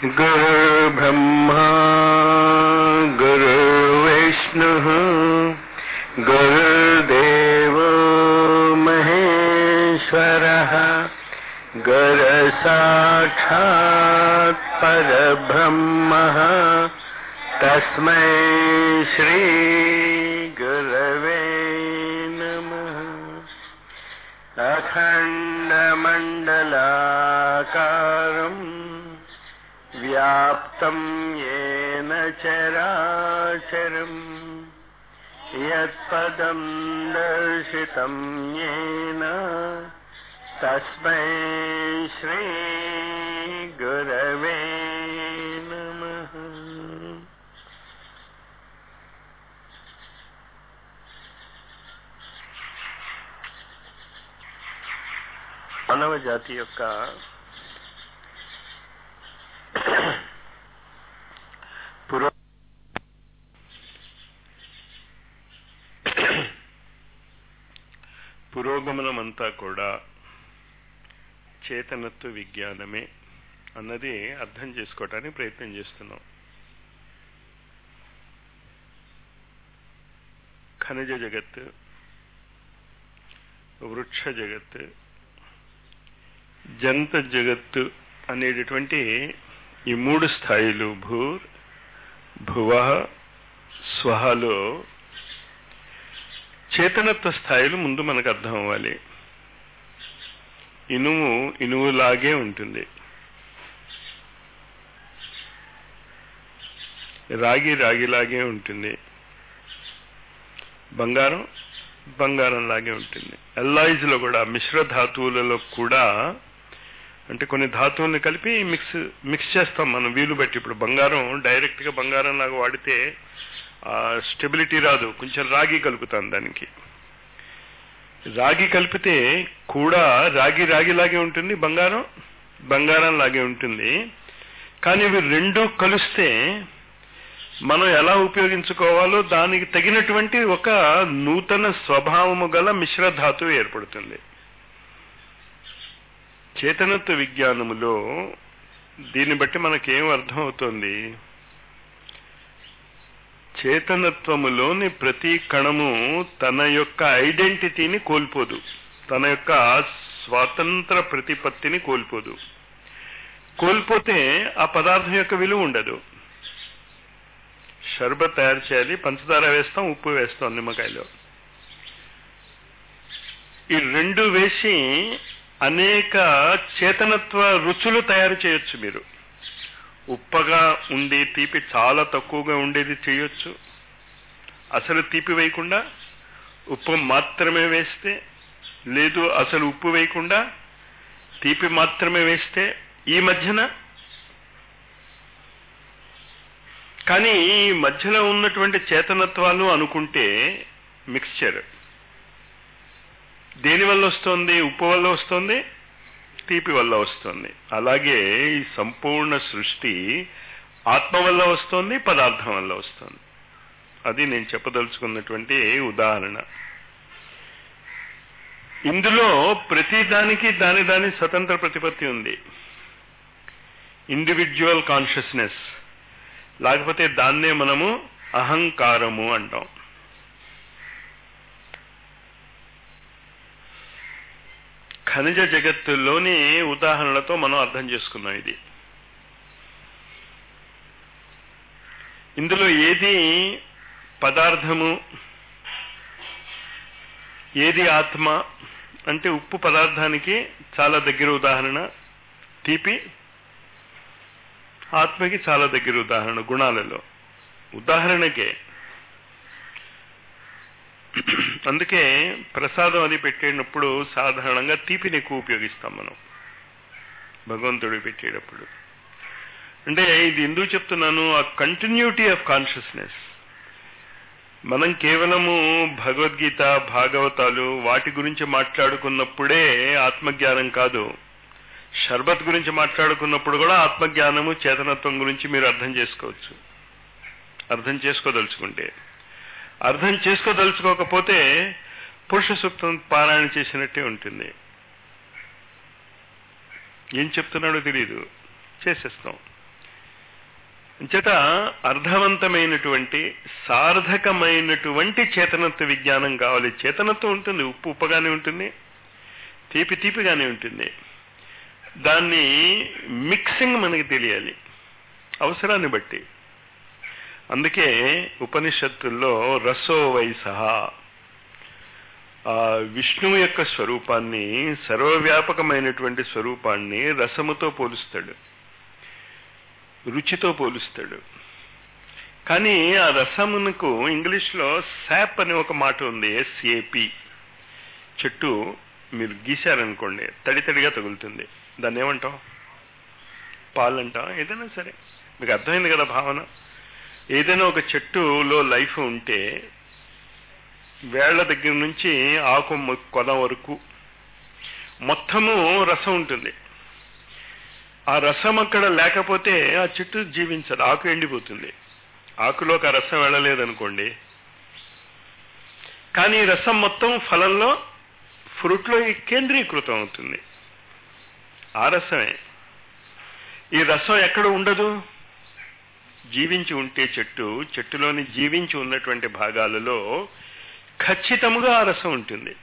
गुरुर्ब्रह्मा गुरुर्विष्णुः गुरुर्देव महेश्वरः गुरसाक्षात् परब्रह्मः तस्मै श्रीगुरवे नमः अखण्डमण्डलाकारम् व्याप्तम् येन चराचरम् यत्पदम् दर्शितम् येन तस्मै श्रीगुरवे नमः మానవ జాతి యొక్క పురో పురోగమనమంతా కూడా చేతనత్వ విజ్ఞానమే అన్నది అర్థం చేసుకోవటానికి ప్రయత్నం చేస్తున్నాం ఖనిజ జగత్ వృక్ష జగత్ జంత జగత్తు అనేటటువంటి ఈ మూడు స్థాయిలు భూర్ భువ స్వహలో చేతనత్వ స్థాయిలు ముందు మనకు అర్థం అవ్వాలి ఇనుము ఇనువులాగే ఉంటుంది రాగి రాగిలాగే ఉంటుంది బంగారం బంగారం లాగే ఉంటుంది ఎల్లాయిజ్ లో కూడా మిశ్ర ధాతువులలో కూడా అంటే కొన్ని ధాతువుల్ని కలిపి మిక్స్ మిక్స్ చేస్తాం మనం వీలు బట్టి ఇప్పుడు బంగారం డైరెక్ట్ గా బంగారం లాగా వాడితే స్టెబిలిటీ రాదు కొంచెం రాగి కలుపుతాం దానికి రాగి కలిపితే కూడా రాగి రాగిలాగే ఉంటుంది బంగారం బంగారం లాగే ఉంటుంది కానీ ఇవి రెండు కలిస్తే మనం ఎలా ఉపయోగించుకోవాలో దానికి తగినటువంటి ఒక నూతన స్వభావము గల మిశ్ర ధాతువు ఏర్పడుతుంది చేతనత్వ విజ్ఞానములో దీన్ని బట్టి మనకేం అర్థం అవుతోంది చేతనత్వములోని ప్రతి కణము తన యొక్క ఐడెంటిటీని కోల్పోదు తన యొక్క స్వాతంత్ర ప్రతిపత్తిని కోల్పోదు కోల్పోతే ఆ పదార్థం యొక్క విలువ ఉండదు షర్బత్ తయారు చేయాలి పంచదార వేస్తాం ఉప్పు వేస్తాం నిమ్మకాయలో ఈ రెండు వేసి అనేక చేతనత్వ రుచులు తయారు చేయొచ్చు మీరు ఉప్పగా ఉండి తీపి చాలా తక్కువగా ఉండేది చేయొచ్చు అసలు తీపి వేయకుండా ఉప్పు మాత్రమే వేస్తే లేదు అసలు ఉప్పు వేయకుండా తీపి మాత్రమే వేస్తే ఈ మధ్యన కానీ ఈ మధ్యలో ఉన్నటువంటి చేతనత్వాలు అనుకుంటే మిక్స్చర్ దేని వల్ల వస్తుంది ఉప్పు వల్ల వస్తుంది తీపి వల్ల వస్తుంది అలాగే ఈ సంపూర్ణ సృష్టి ఆత్మ వల్ల వస్తుంది పదార్థం వల్ల వస్తుంది అది నేను చెప్పదలుచుకున్నటువంటి ఉదాహరణ ఇందులో ప్రతి దానికి దాని దాని స్వతంత్ర ప్రతిపత్తి ఉంది ఇండివిజువల్ కాన్షియస్నెస్ లేకపోతే దాన్నే మనము అహంకారము అంటాం ఖనిజ జగత్తులోని ఉదాహరణలతో మనం అర్థం చేసుకున్నాం ఇది ఇందులో ఏది పదార్థము ఏది ఆత్మ అంటే ఉప్పు పదార్థానికి చాలా దగ్గర ఉదాహరణ తీపి ఆత్మకి చాలా దగ్గర ఉదాహరణ గుణాలలో ఉదాహరణకే అందుకే ప్రసాదం అది పెట్టేటప్పుడు సాధారణంగా తీపిని ఎక్కువ ఉపయోగిస్తాం మనం భగవంతుడు పెట్టేటప్పుడు అంటే ఇది ఎందుకు చెప్తున్నాను ఆ కంటిన్యూటీ ఆఫ్ కాన్షియస్నెస్ మనం కేవలము భగవద్గీత భాగవతాలు వాటి గురించి మాట్లాడుకున్నప్పుడే ఆత్మజ్ఞానం కాదు షర్బత్ గురించి మాట్లాడుకున్నప్పుడు కూడా ఆత్మజ్ఞానము చేతనత్వం గురించి మీరు అర్థం చేసుకోవచ్చు అర్థం చేసుకోదలుచుకుంటే అర్థం చేసుకోదలుచుకోకపోతే పురుష సూక్తం పారాయణ చేసినట్టే ఉంటుంది ఏం చెప్తున్నాడో తెలియదు చేసేస్తాం అంచేత అర్థవంతమైనటువంటి సార్థకమైనటువంటి చేతనత్వ విజ్ఞానం కావాలి చేతనత్వం ఉంటుంది ఉప్పు ఉప్పగానే ఉంటుంది తీపి తీపిగానే ఉంటుంది దాన్ని మిక్సింగ్ మనకి తెలియాలి అవసరాన్ని బట్టి అందుకే ఉపనిషత్తుల్లో రసో వైసహ ఆ విష్ణువు యొక్క స్వరూపాన్ని సర్వవ్యాపకమైనటువంటి స్వరూపాన్ని రసముతో పోలుస్తాడు రుచితో పోలుస్తాడు కానీ ఆ రసమునకు ఇంగ్లీష్లో శాప్ అనే ఒక మాట ఉంది ఎస్ఏపి చెట్టు మీరు గీశారనుకోండి తడి తడిగా తగులుతుంది దాన్ని ఏమంటాం పాలంటాం ఏదైనా సరే మీకు అర్థమైంది కదా భావన ఏదైనా ఒక చెట్టులో లైఫ్ ఉంటే వేళ్ల దగ్గర నుంచి ఆకు కొన వరకు మొత్తము రసం ఉంటుంది ఆ రసం అక్కడ లేకపోతే ఆ చెట్టు జీవించదు ఆకు ఎండిపోతుంది ఆకులోకి ఆ రసం వెళ్ళలేదనుకోండి కానీ రసం మొత్తం ఫలంలో ఫ్రూట్లో కేంద్రీకృతం అవుతుంది ఆ రసమే ఈ రసం ఎక్కడ ఉండదు జీవించి ఉంటే చెట్టు చెట్టులోని జీవించి ఉన్నటువంటి భాగాలలో ఖచ్చితముగా ఆ రసం ఉంటుంది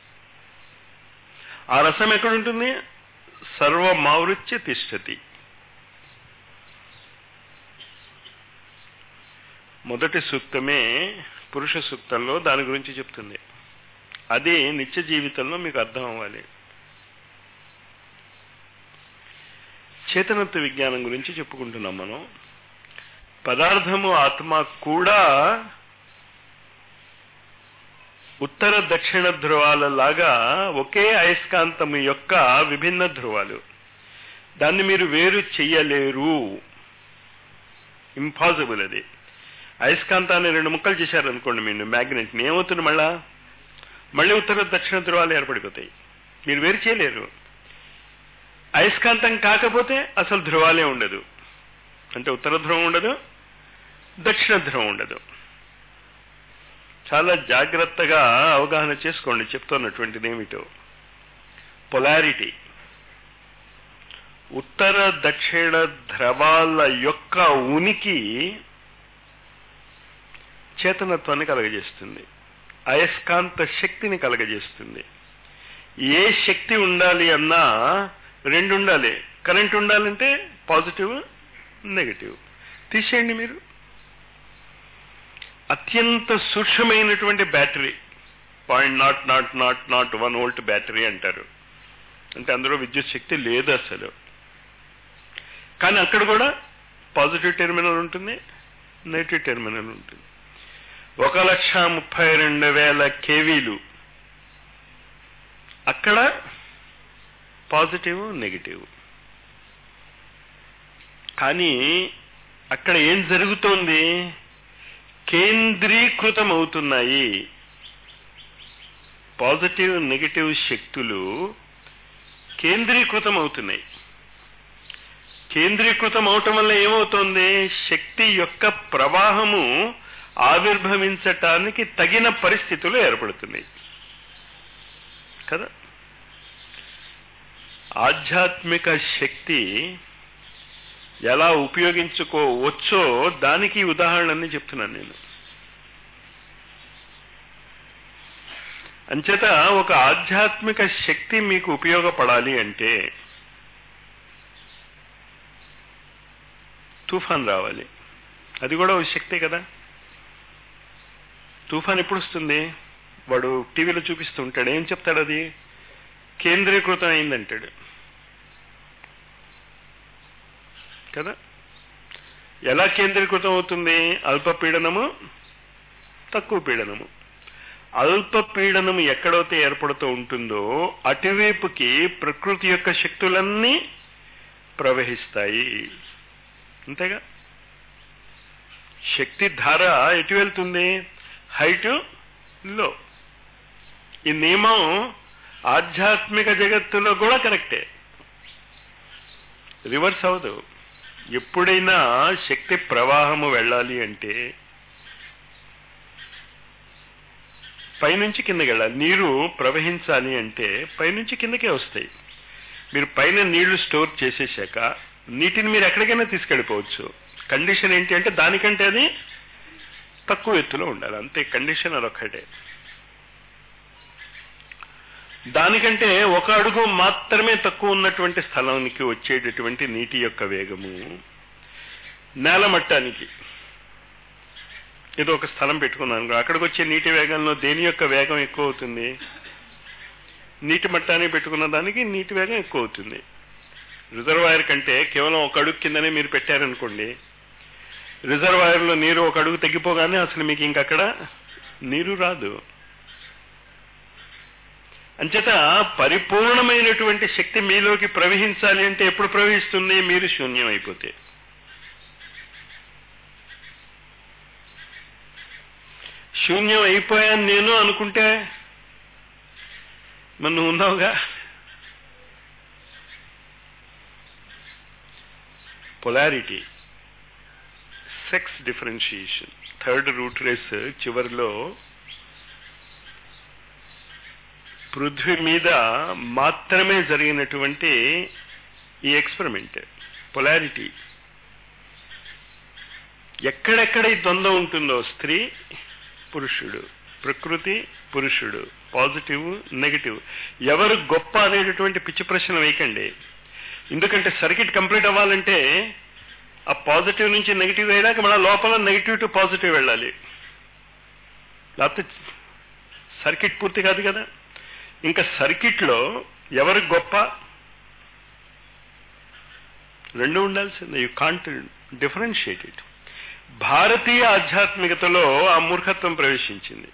ఆ రసం ఎక్కడుంటుంది సర్వమావృత్య తిష్టతి మొదటి సూక్తమే పురుష సూక్తంలో దాని గురించి చెప్తుంది అది నిత్య జీవితంలో మీకు అర్థం అవ్వాలి చేతనత్వ విజ్ఞానం గురించి చెప్పుకుంటున్నాం మనం పదార్థము ఆత్మ కూడా ఉత్తర దక్షిణ ధ్రువాల లాగా ఒకే అయస్కాంతము యొక్క విభిన్న ధ్రువాలు దాన్ని మీరు వేరు చెయ్యలేరు ఇంపాసిబుల్ అది అయస్కాంతాన్ని రెండు ముక్కలు చేశారనుకోండి మీరు మ్యాగ్నెట్ని ఏమవుతుంది మళ్ళా మళ్ళీ ఉత్తర దక్షిణ ధ్రువాలు ఏర్పడిపోతాయి మీరు వేరు చేయలేరు అయస్కాంతం కాకపోతే అసలు ధ్రువాలే ఉండదు అంటే ఉత్తర ధ్రువం ఉండదు దక్షిణ ధ్రువం ఉండదు చాలా జాగ్రత్తగా అవగాహన చేసుకోండి చెప్తున్నటువంటిది ఏమిటో పొలారిటీ ఉత్తర దక్షిణ ధ్రవాల యొక్క ఉనికి చేతనత్వాన్ని కలగజేస్తుంది అయస్కాంత శక్తిని కలగజేస్తుంది ఏ శక్తి ఉండాలి అన్నా రెండు ఉండాలి కరెంట్ ఉండాలంటే పాజిటివ్ నెగటివ్ తీసేయండి మీరు అత్యంత సూక్ష్మమైనటువంటి battery point not not not not one volt battery అంటారు అంటే అందులో విద్యుత్ శక్తి లేదు అసలు కానీ అక్కడ కూడా పాజిటివ్ టెర్మినల్ ఉంటుంది నెగిటివ్ టెర్మినల్ ఉంటుంది ఒక లక్ష ముప్పై రెండు వేల కేవీలు అక్కడ పాజిటివ్ నెగిటివ్ కానీ అక్కడ ఏం జరుగుతోంది కేంద్రీకృతం అవుతున్నాయి పాజిటివ్ నెగిటివ్ శక్తులు కేంద్రీకృతం అవుతున్నాయి కేంద్రీకృతం అవటం వల్ల ఏమవుతోంది శక్తి యొక్క ప్రవాహము ఆవిర్భవించటానికి తగిన పరిస్థితులు ఏర్పడుతున్నాయి కదా ఆధ్యాత్మిక శక్తి ఎలా ఉపయోగించుకోవచ్చో దానికి ఉదాహరణని చెప్తున్నాను నేను అంచేత ఒక ఆధ్యాత్మిక శక్తి మీకు ఉపయోగపడాలి అంటే తుఫాన్ రావాలి అది కూడా ఒక శక్తే కదా తుఫాన్ ఎప్పుడు వస్తుంది వాడు టీవీలో చూపిస్తూ ఉంటాడు ఏం చెప్తాడు అది కేంద్రీకృతం అయిందంటాడు కదా ఎలా కేంద్రీకృతం అవుతుంది అల్పపీడనము తక్కువ పీడనము అల్ప పీడనము ఎక్కడైతే ఏర్పడుతూ ఉంటుందో అటువైపుకి ప్రకృతి యొక్క శక్తులన్నీ ప్రవహిస్తాయి అంతేగా శక్తి ధార ఎటు వెళ్తుంది హైటు లో ఈ నియమం ఆధ్యాత్మిక జగత్తులో కూడా కరెక్టే రివర్స్ అవదు ఎప్పుడైనా శక్తి ప్రవాహము వెళ్ళాలి అంటే పైనుంచి కిందకి వెళ్ళాలి నీరు ప్రవహించాలి అంటే పైనుంచి కిందకే వస్తాయి మీరు పైన నీళ్లు స్టోర్ చేసేసాక నీటిని మీరు ఎక్కడికైనా తీసుకెళ్ళిపోవచ్చు కండిషన్ ఏంటి అంటే దానికంటే అది తక్కువ ఎత్తులో ఉండాలి అంతే కండిషన్ అదొక్కటే దానికంటే ఒక అడుగు మాత్రమే తక్కువ ఉన్నటువంటి స్థలానికి వచ్చేటటువంటి నీటి యొక్క వేగము నేల మట్టానికి ఏదో ఒక స్థలం పెట్టుకున్నాను అక్కడికి వచ్చే నీటి వేగంలో దేని యొక్క వేగం ఎక్కువ అవుతుంది నీటి మట్టానికి పెట్టుకున్న దానికి నీటి వేగం ఎక్కువ అవుతుంది రిజర్వాయర్ కంటే కేవలం ఒక అడుగు కిందనే మీరు పెట్టారనుకోండి రిజర్వాయర్లో నీరు ఒక అడుగు తగ్గిపోగానే అసలు మీకు ఇంకక్కడ నీరు రాదు అంచేత పరిపూర్ణమైనటువంటి శక్తి మీలోకి ప్రవహించాలి అంటే ఎప్పుడు ప్రవహిస్తుంది మీరు శూన్యం అయిపోతే శూన్యం అయిపోయాను నేను అనుకుంటే మరి నువ్వు ఉన్నావుగా polarity sex differentiation third root race చివరిలో పృథ్వీ మీద మాత్రమే జరిగినటువంటి ఈ ఎక్స్పెరిమెంట్ పొలారిటీ ఎక్కడెక్కడ ఈ ద్వంద్వం ఉంటుందో స్త్రీ పురుషుడు ప్రకృతి పురుషుడు పాజిటివ్ నెగిటివ్ ఎవరు గొప్ప అనేటటువంటి పిచ్చి ప్రశ్న వేయకండి ఎందుకంటే సర్కిట్ కంప్లీట్ అవ్వాలంటే ఆ పాజిటివ్ నుంచి నెగిటివ్ వేయడానికి మన లోపల నెగిటివ్ టు పాజిటివ్ వెళ్ళాలి లేకపోతే సర్కిట్ పూర్తి కాదు కదా ఇంకా సర్కిట్లో ఎవరు గొప్ప రెండు ఉండాల్సిందే యూ కాంట్ డిఫరెన్షియేట్ ఇట్ భారతీయ ఆధ్యాత్మికతలో ఆ మూర్ఖత్వం ప్రవేశించింది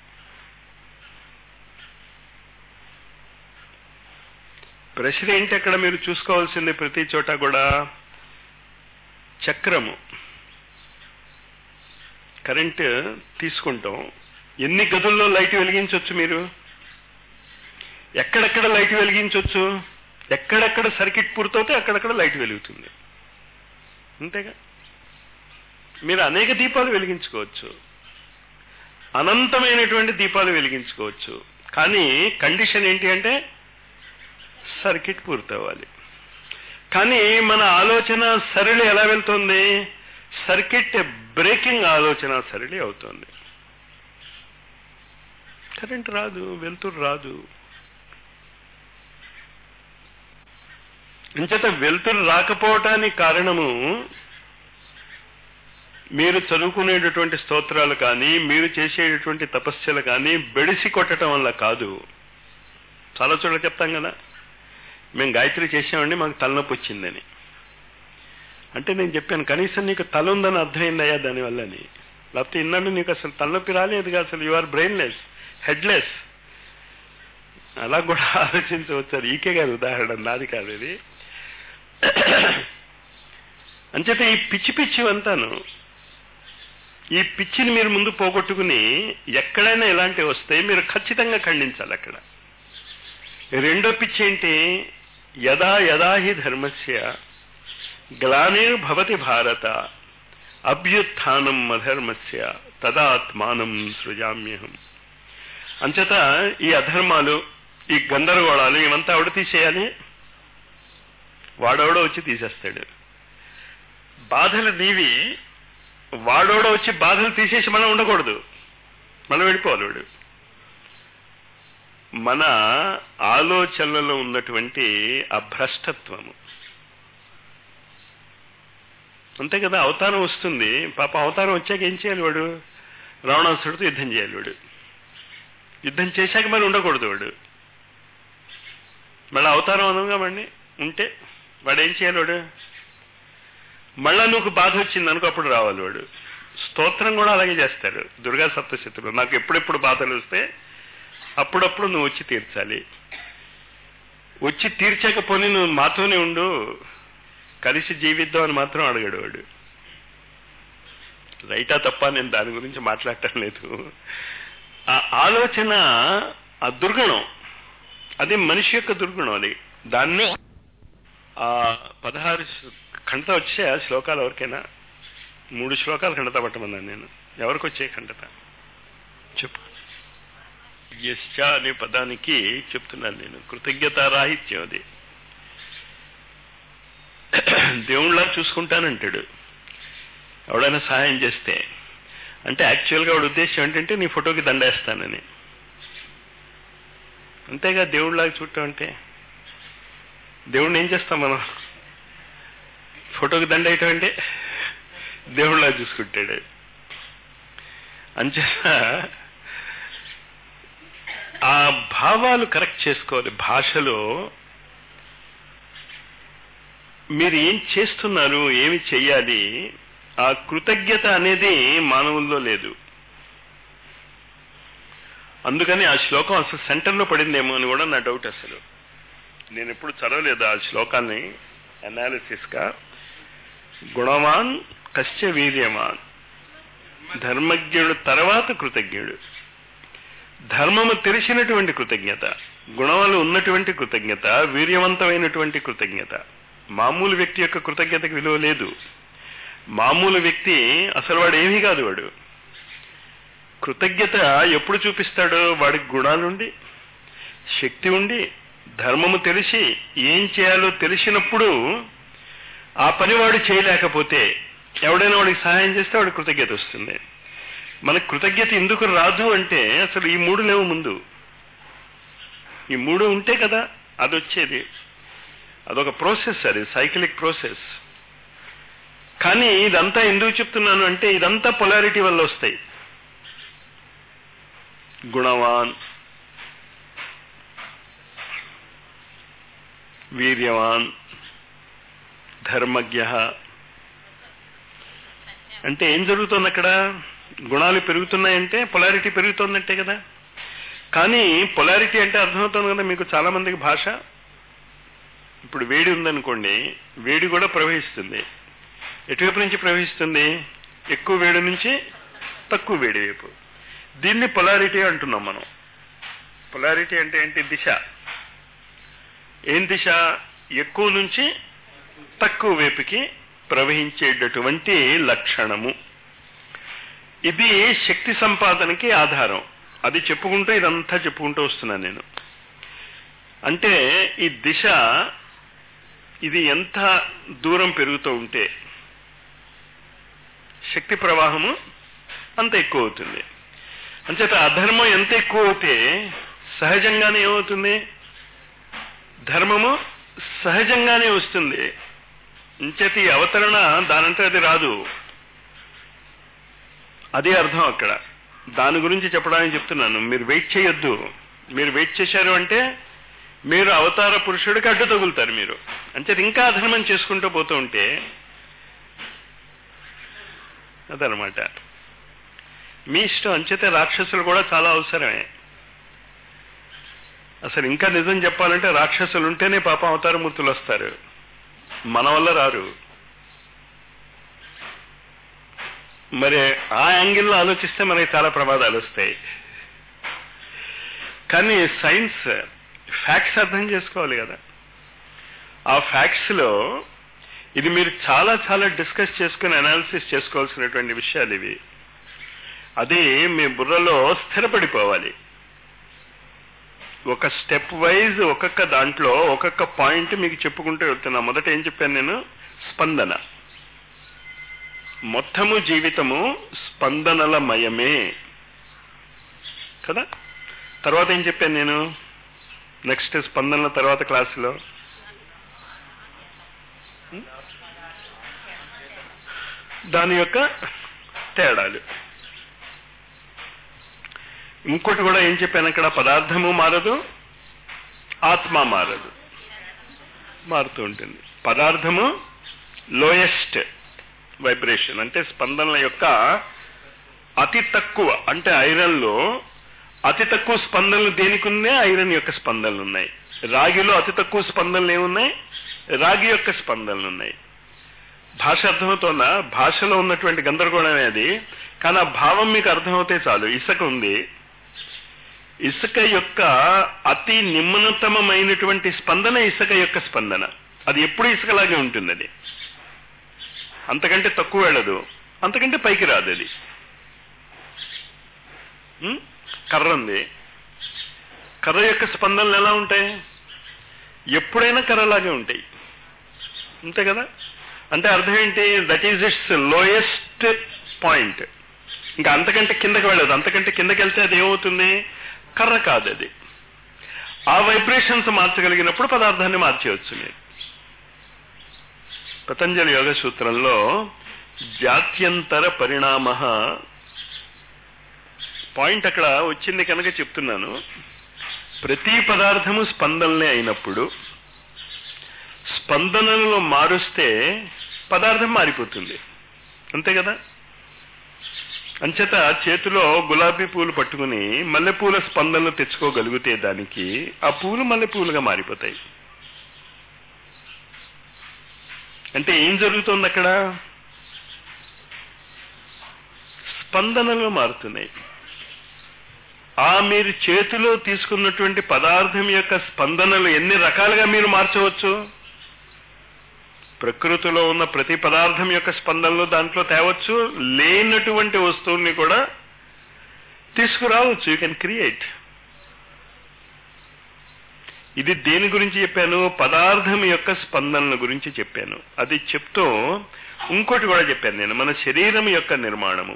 ప్రశ్న ఏంటి అక్కడ మీరు చూసుకోవాల్సింది ప్రతి చోట కూడా చక్రము కరెంట్ తీసుకుంటాం ఎన్ని గదుల్లో లైట్ వెలిగించవచ్చు మీరు ఎక్కడెక్కడ లైట్ వెలిగించవచ్చు ఎక్కడెక్కడ సర్కిట్ పూర్తవుతే అక్కడక్కడ లైట్ వెలుగుతుంది అంతేగా మీరు అనేక దీపాలు వెలిగించుకోవచ్చు అనంతమైనటువంటి దీపాలు వెలిగించుకోవచ్చు కానీ కండిషన్ ఏంటి అంటే సర్కిట్ పూర్తవ్వాలి కానీ మన ఆలోచన సరళి ఎలా వెళ్తుంది సర్కిట్ బ్రేకింగ్ ఆలోచన సరళి అవుతుంది కరెంట్ రాదు వెలుతురు రాదు ఇంచేత వెలుతురు రాకపోవటానికి కారణము మీరు చదువుకునేటటువంటి స్తోత్రాలు కానీ మీరు చేసేటటువంటి తపస్యలు కానీ బెడిసి కొట్టడం వల్ల కాదు చాలా చోట్ల చెప్తాం కదా మేము గాయత్రి చేసామండి మాకు తలనొప్పి వచ్చిందని అంటే నేను చెప్పాను కనీసం నీకు తల ఉందని అర్థమైందయ్యా దానివల్లని లేకపోతే ఇన్నాళ్ళు నీకు అసలు తలనొప్పి రాలేదుగా అసలు యు ఆర్ బ్రెయిన్లెస్ హెడ్లెస్ అలా కూడా ఆలోచించవచ్చు ఈకే గారి ఉదాహరణ నాది కాదు ఇది అంచేత ఈ పిచ్చి పిచ్చి అంతాను ఈ పిచ్చిని మీరు ముందు పోగొట్టుకుని ఎక్కడైనా ఇలాంటివి వస్తే మీరు ఖచ్చితంగా ఖండించాలి అక్కడ రెండో పిచ్చి ఏంటి యదా యదా హి ధర్మస్య గ్లానిర్భవతి భారత అభ్యుత్థానం అధర్మస్య తదాత్మానం సృజామ్యహం అంచేత ఈ అధర్మాలు ఈ గందరగోళాలు ఇవంతా ఆవిడ తీసేయాలి వాడెవడో వచ్చి తీసేస్తాడు బాధలు నీవి వాడోడో వచ్చి బాధలు తీసేసి మనం ఉండకూడదు మనం వెళ్ళిపోవాలి వాడు మన ఆలోచనలలో ఉన్నటువంటి ఆ భ్రష్టత్వము అంతే కదా అవతారం వస్తుంది పాప అవతారం వచ్చాక ఏం చేయాలి వాడు రావణాసుడితో యుద్ధం చేయాలి వాడు యుద్ధం చేశాక మరి ఉండకూడదు వాడు మళ్ళీ అవతారం అనగా మళ్ళీ ఉంటే వాడు ఏం చేయాలి వాడు మళ్ళా నువ్వు బాధ వచ్చింది అనుకో అప్పుడు రావాలి వాడు స్తోత్రం కూడా అలాగే చేస్తాడు దుర్గా సప్తశతులు నాకు ఎప్పుడెప్పుడు బాధలు వస్తే అప్పుడప్పుడు నువ్వు వచ్చి తీర్చాలి వచ్చి తీర్చకపోని నువ్వు మాతోనే ఉండు కలిసి జీవిద్దాం అని మాత్రం అడగడు వాడు రైటా తప్ప నేను దాని గురించి మాట్లాడటం లేదు ఆ ఆలోచన ఆ దుర్గుణం అది మనిషి యొక్క దుర్గుణం అది దాన్ని ఆ పదహారు ఖండత వచ్చే శ్లోకాలు ఎవరికైనా మూడు శ్లోకాలు ఖండత పట్టమన్నాను నేను ఎవరికి వచ్చే ఖండత చెప్పు యశ్చ అనే పదానికి చెప్తున్నాను నేను కృతజ్ఞత రాహిత్యం అది దేవుళ్ళ చూసుకుంటానంటాడు ఎవడైనా సహాయం చేస్తే అంటే యాక్చువల్గా వాడి ఉద్దేశం ఏంటంటే నీ ఫోటోకి దండేస్తానని అంతేగా దేవుడిలాగా చూడటం అంటే దేవుడిని ఏం చేస్తాం మనం ఫోటోకి దండ వేయటం అంటే దేవుడిలాగా చూసుకుంటాడు అంచేత ఆ భావాలు కరెక్ట్ చేసుకోవాలి భాషలో మీరు ఏం చేస్తున్నారు ఏమి చెయ్యాలి ఆ కృతజ్ఞత అనేది మానవుల్లో లేదు అందుకని ఆ శ్లోకం అసలు సెంటర్లో పడిందేమో అని కూడా నా డౌట్ అసలు నేను ఎప్పుడు చదవలేదు ఆ శ్లోకాన్ని అనాలిసిస్గా గుణవాన్ కశ్చ వీర్యవాన్ ధర్మజ్ఞుడు తర్వాత కృతజ్ఞుడు ధర్మము తెలిసినటువంటి కృతజ్ఞత గుణాలు ఉన్నటువంటి కృతజ్ఞత వీర్యవంతమైనటువంటి కృతజ్ఞత మామూలు వ్యక్తి యొక్క కృతజ్ఞతకు విలువ లేదు మామూలు వ్యక్తి అసలు వాడు ఏమీ కాదు వాడు కృతజ్ఞత ఎప్పుడు చూపిస్తాడో వాడికి గుణాలుండి శక్తి ఉండి ధర్మము తెలిసి ఏం చేయాలో తెలిసినప్పుడు ఆ పని వాడు చేయలేకపోతే ఎవడైనా వాడికి సహాయం చేస్తే వాడికి కృతజ్ఞత వస్తుంది మనకు కృతజ్ఞత ఎందుకు రాదు అంటే అసలు ఈ మూడు లేవు ముందు ఈ మూడు ఉంటే కదా అది వచ్చేది అదొక ప్రాసెస్ అది సైకిలిక్ ప్రాసెస్ కానీ ఇదంతా ఎందుకు చెప్తున్నాను అంటే ఇదంతా పొలారిటీ వల్ల వస్తాయి గుణవాన్ వీర్యవాన్ ధర్మజ్ఞ అంటే ఏం జరుగుతుంది అక్కడ గుణాలు పెరుగుతున్నాయంటే పొలారిటీ పెరుగుతుందంటే కదా కానీ పొలారిటీ అంటే అర్థమవుతుంది కదా మీకు చాలా మందికి భాష ఇప్పుడు వేడి ఉందనుకోండి వేడి కూడా ప్రవహిస్తుంది ఎటువైపు నుంచి ప్రవహిస్తుంది ఎక్కువ వేడి నుంచి తక్కువ వేడి వైపు దీన్ని పొలారిటీ అంటున్నాం మనం పొలారిటీ అంటే ఏంటి దిశ ఏం దిశ ఎక్కువ నుంచి తక్కువ వైపుకి ప్రవహించేటటువంటి లక్షణము ఇది శక్తి సంపాదనకి ఆధారం అది చెప్పుకుంటూ ఇదంతా చెప్పుకుంటూ వస్తున్నాను నేను అంటే ఈ దిశ ఇది ఎంత దూరం పెరుగుతూ ఉంటే శక్తి ప్రవాహము అంత ఎక్కువ అవుతుంది అంచేత అధర్మం ఎంత ఎక్కువ అవుతే సహజంగానే ఏమవుతుంది ధర్మము సహజంగానే వస్తుంది ఇంచేత ఈ అవతరణ దానంటే అది రాదు అదే అర్థం అక్కడ దాని గురించి చెప్పడానికి చెప్తున్నాను మీరు వెయిట్ చేయొద్దు మీరు వెయిట్ చేశారు అంటే మీరు అవతార పురుషుడికి అడ్డు తగులుతారు మీరు అంటే ఇంకా అధర్మం చేసుకుంటూ పోతూ ఉంటే అదనమాట మీ ఇష్టం అంచేతే రాక్షసులు కూడా చాలా అవసరమే అసలు ఇంకా నిజం చెప్పాలంటే రాక్షసులు ఉంటేనే పాపం అవతారమూర్తులు వస్తారు మన వల్ల రారు మరి ఆ యాంగిల్లో ఆలోచిస్తే మనకి చాలా ప్రమాదాలు వస్తాయి కానీ సైన్స్ ఫ్యాక్ట్స్ అర్థం చేసుకోవాలి కదా ఆ ఫ్యాక్ట్స్ లో ఇది మీరు చాలా చాలా డిస్కస్ చేసుకుని అనాలిసిస్ చేసుకోవాల్సినటువంటి విషయాలు ఇవి అది మీ బుర్రలో స్థిరపడిపోవాలి ఒక స్టెప్ వైజ్ ఒక్కొక్క దాంట్లో ఒక్కొక్క పాయింట్ మీకు చెప్పుకుంటూ వెళ్తున్నా మొదట ఏం చెప్పాను నేను స్పందన మొత్తము జీవితము స్పందనల మయమే కదా తర్వాత ఏం చెప్పాను నేను నెక్స్ట్ స్పందనల తర్వాత క్లాసులో దాని యొక్క తేడాలు ఇంకోటి కూడా ఏం చెప్పాను అక్కడ పదార్థము మారదు ఆత్మ మారదు మారుతూ ఉంటుంది పదార్థము లోయెస్ట్ వైబ్రేషన్ అంటే స్పందనల యొక్క అతి తక్కువ అంటే ఐరన్ లో అతి తక్కువ స్పందనలు దేనికి ఉన్నాయి ఐరన్ యొక్క స్పందనలు ఉన్నాయి రాగిలో అతి తక్కువ స్పందనలు ఏమున్నాయి రాగి యొక్క స్పందనలు ఉన్నాయి భాష అర్థమవుతోందా భాషలో ఉన్నటువంటి గందరగోళమే అది కానీ ఆ భావం మీకు అర్థమవుతే చాలు ఇసుక ఉంది ఇసుక యొక్క అతి నిమ్నతమైనటువంటి స్పందన ఇసుక యొక్క స్పందన అది ఎప్పుడు ఇసుకలాగే ఉంటుంది అది అంతకంటే తక్కువ వెళ్ళదు అంతకంటే పైకి రాదు అది ఉం? కర్ర ఉంది కర్ర యొక్క స్పందనలు ఎలా ఉంటాయి ఎప్పుడైనా కర్రలాగే ఉంటాయి అంతే కదా అంటే అర్థం ఏంటి that is it's lowest point ఇంకా అంతకంటే కిందకి వెళ్ళదు అంతకంటే కిందకి వెళ్తే అది ఏమవుతుంది కర్ర కాదు అది ఆ వైబ్రేషన్స్ మార్చగలిగినప్పుడు పదార్థాన్ని మార్చేయచ్చు మీరు పతంజలి యోగ సూత్రంలో జాత్యంతర పరిణామ పాయింట్ అక్కడ వచ్చింది కనుక చెప్తున్నాను ప్రతి పదార్థము స్పందనలే అయినప్పుడు స్పందనలో మారుస్తే పదార్థం మారిపోతుంది అంతే కదా అంచేత చేతిలో గులాబీ పూలు పట్టుకుని మల్లెపూల స్పందనలు తెచ్చుకోగలిగితే దానికి ఆ పూలు మల్లెపూలుగా మారిపోతాయి అంటే ఏం జరుగుతుంది అక్కడ స్పందనలు మారుతున్నాయి ఆ మీరు చేతిలో తీసుకున్నటువంటి పదార్థం యొక్క స్పందనలు ఎన్ని రకాలుగా మీరు మార్చవచ్చు ప్రకృతిలో ఉన్న ప్రతి పదార్థం యొక్క స్పందనలు దాంట్లో తేవచ్చు లేనటువంటి వస్తువుల్ని కూడా తీసుకురావచ్చు యూ కెన్ క్రియేట్ ఇది దేని గురించి చెప్పాను పదార్థం యొక్క స్పందనల గురించి చెప్పాను అది చెప్తూ ఇంకోటి కూడా చెప్పాను నేను మన శరీరం యొక్క నిర్మాణము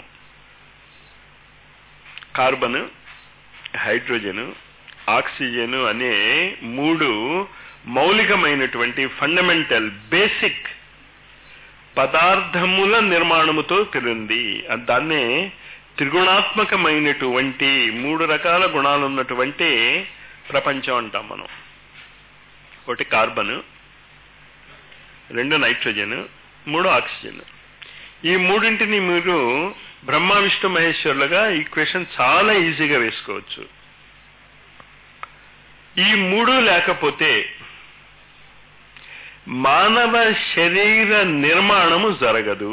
కార్బన్ హైడ్రోజన్ ఆక్సిజన్ అనే మూడు మౌలికమైనటువంటి ఫండమెంటల్ బేసిక్ పదార్థముల నిర్మాణముతో తిరుంది దాన్నే త్రిగుణాత్మకమైనటువంటి మూడు రకాల గుణాలు ఉన్నటువంటి ప్రపంచం అంటాం మనం ఒకటి కార్బన్ రెండు నైట్రోజన్ మూడు ఆక్సిజన్ ఈ మూడింటిని మీరు బ్రహ్మ విష్ణు మహేశ్వరులుగా ఈక్వేషన్ చాలా ఈజీగా వేసుకోవచ్చు ఈ మూడు లేకపోతే మానవ శరీర నిర్మాణము జరగదు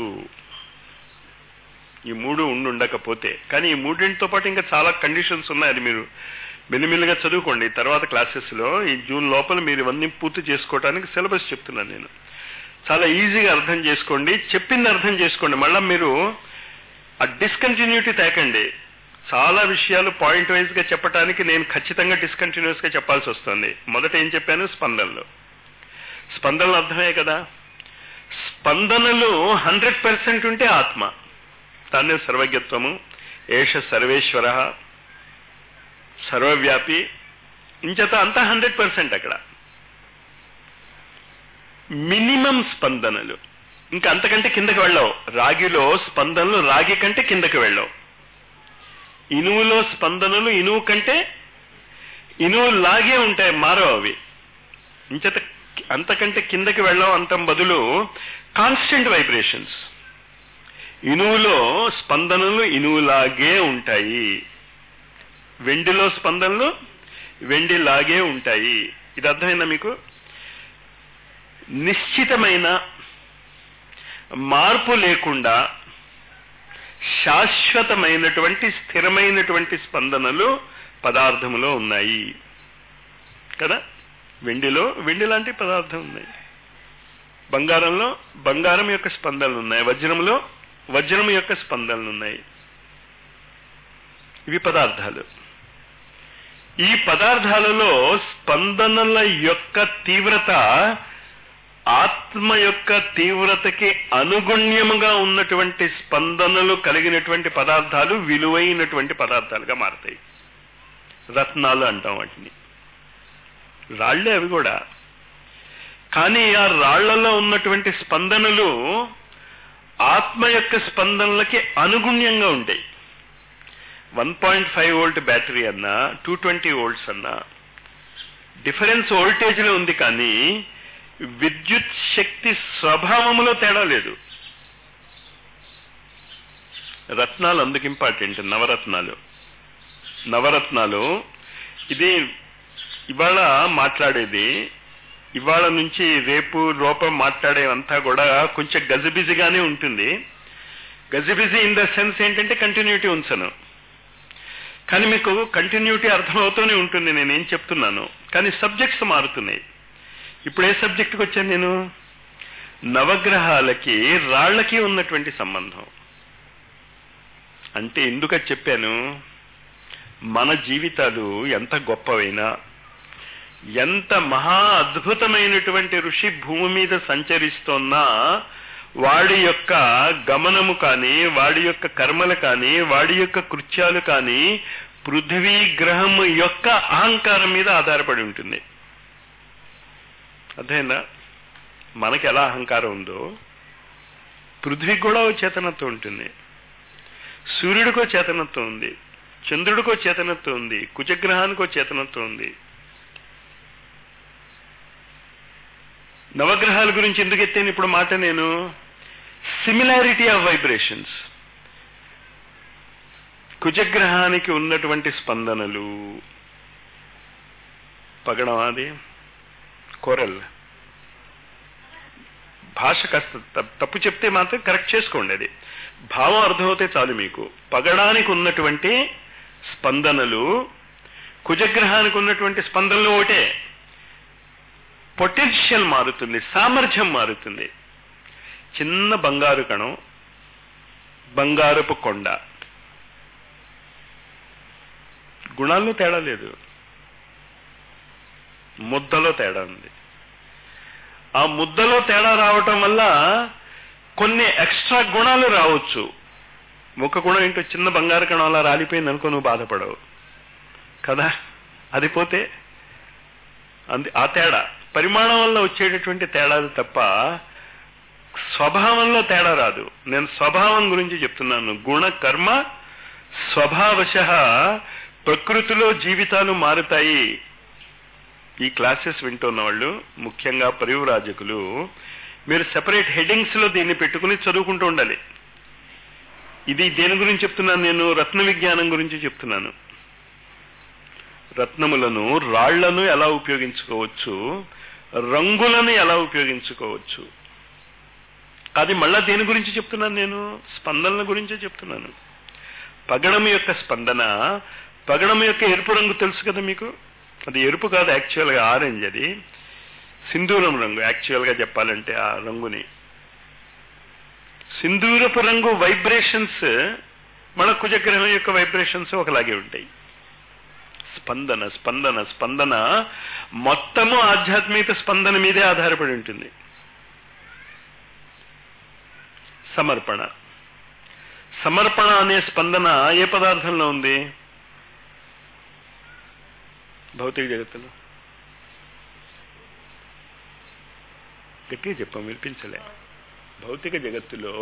ఈ మూడు ఉండి ఉండకపోతే కానీ ఈ మూడింటితో పాటు ఇంకా చాలా కండిషన్స్ ఉన్నాయి అది మీరు మెల్లిమెల్లిగా చదువుకోండి తర్వాత క్లాసెస్లో ఈ జూన్ లోపల మీరు ఇవన్నీ పూర్తి చేసుకోవడానికి సిలబస్ చెప్తున్నాను నేను చాలా ఈజీగా అర్థం చేసుకోండి చెప్పింది అర్థం చేసుకోండి మళ్ళీ మీరు ఆ డిస్కంటిన్యూటీ తేకండి చాలా విషయాలు పాయింట్ వైజ్ గా చెప్పడానికి నేను ఖచ్చితంగా డిస్కంటిన్యూస్ గా చెప్పాల్సి వస్తుంది మొదట ఏం చెప్పాను స్పందనలు స్పందనలు అర్థమే కదా స్పందనలు హండ్రెడ్ పర్సెంట్ ఉంటే ఆత్మ దాన్ని సర్వజ్ఞత్వము ఏష సర్వేశ్వర సర్వవ్యాపి ఇంచేత అంతా హండ్రెడ్ పర్సెంట్ అక్కడ మినిమం స్పందనలు ఇంకా అంతకంటే కిందకి వెళ్ళవు రాగిలో స్పందనలు రాగి కంటే కిందకి వెళ్ళవు ఇనువులో స్పందనలు ఇనువు కంటే ఇనువు లాగే ఉంటాయి మారవు అవి ఇంచేత అంతకంటే కిందకి వెళ్ళవు అంతం బదులు కాన్స్టెంట్ వైబ్రేషన్స్ ఇనువులో స్పందనలు ఇనువులాగే ఉంటాయి వెండిలో స్పందనలు వెండిలాగే ఉంటాయి ఇది అర్థమైందా మీకు నిశ్చితమైన మార్పు లేకుండా శాశ్వతమైనటువంటి స్థిరమైనటువంటి స్పందనలు పదార్థములో ఉన్నాయి కదా వెండిలో వెండి లాంటి పదార్థం ఉన్నాయి బంగారంలో బంగారం యొక్క స్పందనలు ఉన్నాయి వజ్రంలో వజ్రం యొక్క స్పందనలు ఉన్నాయి ఇవి పదార్థాలు ఈ పదార్థాలలో స్పందనల యొక్క తీవ్రత ఆత్మ యొక్క తీవ్రతకి అనుగుణ్యముగా ఉన్నటువంటి స్పందనలు కలిగినటువంటి పదార్థాలు విలువైనటువంటి పదార్థాలుగా మారతాయి రత్నాలు అంటాం వాటిని రాళ్లే అవి కూడా కానీ ఆ రాళ్లలో ఉన్నటువంటి స్పందనలు ఆత్మ యొక్క స్పందనలకి అనుగుణ్యంగా ఉంటాయి one point five volt battery అన్నా టూ ట్వంటీ వోల్ట్స్ అన్నా డిఫరెన్స్ వోల్టేజ్లో ఉంది కానీ విద్యుత్ శక్తి స్వభావములో తేడా లేదు రత్నాలు అందుకు ఇంపార్టెంట్ నవరత్నాలు నవరత్నాలు ఇది ఇవాళ మాట్లాడేది ఇవాళ నుంచి రేపు లోపం మాట్లాడేవంతా కూడా కొంచెం గజిబిజిగానే ఉంటుంది గజిబిజి ఇన్ ద సెన్స్ ఏంటంటే కంటిన్యూటీ ఉంచను కానీ మీకు కంటిన్యూటీ అర్థమవుతూనే ఉంటుంది నేనేం చెప్తున్నాను కానీ సబ్జెక్ట్స్ మారుతున్నాయి ఇప్పుడు ఏ సబ్జెక్టుకి వచ్చాను నేను నవగ్రహాలకి రాళ్లకి ఉన్నటువంటి సంబంధం అంటే ఎందుకు చెప్పాను మన జీవితాలు ఎంత గొప్పవైనా ఎంత మహా అద్భుతమైనటువంటి ఋషి భూమి మీద సంచరిస్తున్నా వాడి యొక్క గమనము కానీ వాడి యొక్క కర్మలు కానీ వాడి యొక్క కృత్యాలు కానీ పృథివీ గ్రహము యొక్క అహంకారం మీద ఆధారపడి ఉంటుంది అర్థమైందా మనకి ఎలా అహంకారం ఉందో పృథ్వీకి కూడా ఓ చేతనత్వం ఉంటుంది సూర్యుడికో చేతనత్వం ఉంది చంద్రుడికో చేతనత్వం ఉంది కుజగ్రహానికో చేతనత్వం ఉంది నవగ్రహాల గురించి ఎందుకు ఎత్తాను ఇప్పుడు మాట నేను సిమిలారిటీ ఆఫ్ వైబ్రేషన్స్ కుజగ్రహానికి ఉన్నటువంటి స్పందనలు పగడం అది కోరల్ భాష కాస్త తప్- తప్పు చెప్తే మాత్రం కరెక్ట్ చేసుకోండి అది భావం అర్థమవుతే చాలు మీకు పగడానికి ఉన్నటువంటి స్పందనలు కుజగ్రహానికి ఉన్నటువంటి స్పందనలు ఒకటే పొటెన్షియల్ మారుతుంది సామర్థ్యం మారుతుంది చిన్న బంగారు కణం బంగారపు కొండ గుణాల్లో తేడా లేదు ముద్దలో తేడా ఉంది ఆ ముద్దలో తేడా రావటం వల్ల కొన్ని ఎక్స్ట్రా గుణాలు రావచ్చు ఒక గుణం ఏంటో చిన్న బంగారు కణం అలా రాలిపోయింది అనుకో నువ్వు బాధపడవు కదా అది పోతే అంది ఆ తేడా పరిమాణం వల్ల వచ్చేటటువంటి తేడాలు తప్ప స్వభావంలో తేడా రాదు నేను స్వభావం గురించి చెప్తున్నాను గుణ కర్మ స్వభావశ ప్రకృతిలో జీవితాలు మారుతాయి ఈ క్లాసెస్ వింటున్న వాళ్ళు ముఖ్యంగా పరివరాజకులు మీరు సెపరేట్ హెడ్డింగ్స్ లో దీన్ని పెట్టుకుని చదువుకుంటూ ఉండాలి ఇది దేని గురించి చెప్తున్నాను నేను రత్న విజ్ఞానం గురించి చెప్తున్నాను రత్నములను రాళ్లను ఎలా ఉపయోగించుకోవచ్చు రంగులను ఎలా ఉపయోగించుకోవచ్చు అది మళ్ళా దేని గురించి చెప్తున్నాను నేను స్పందనల గురించే చెప్తున్నాను పగడం యొక్క స్పందన పగడం యొక్క ఎరుపు రంగు తెలుసు కదా మీకు అది ఎరుపు కాదు యాక్చువల్గా ఆరెంజ్ అది సింధూరం రంగు యాక్చువల్గా చెప్పాలంటే ఆ రంగుని సింధూరపు రంగు వైబ్రేషన్స్ మన కుజగ్రహం యొక్క వైబ్రేషన్స్ ఒకలాగే ఉంటాయి స్పందన స్పందన స్పందన మొత్తము ఆధ్యాత్మిక స్పందన మీదే ఆధారపడి ఉంటుంది సమర్పణ సమర్పణ అనే స్పందన ఏ పదార్థంలో ఉంది భౌతిక జగత్తులో గట్టిగా చెప్పాం వినిపించలే భౌతిక జగత్తులో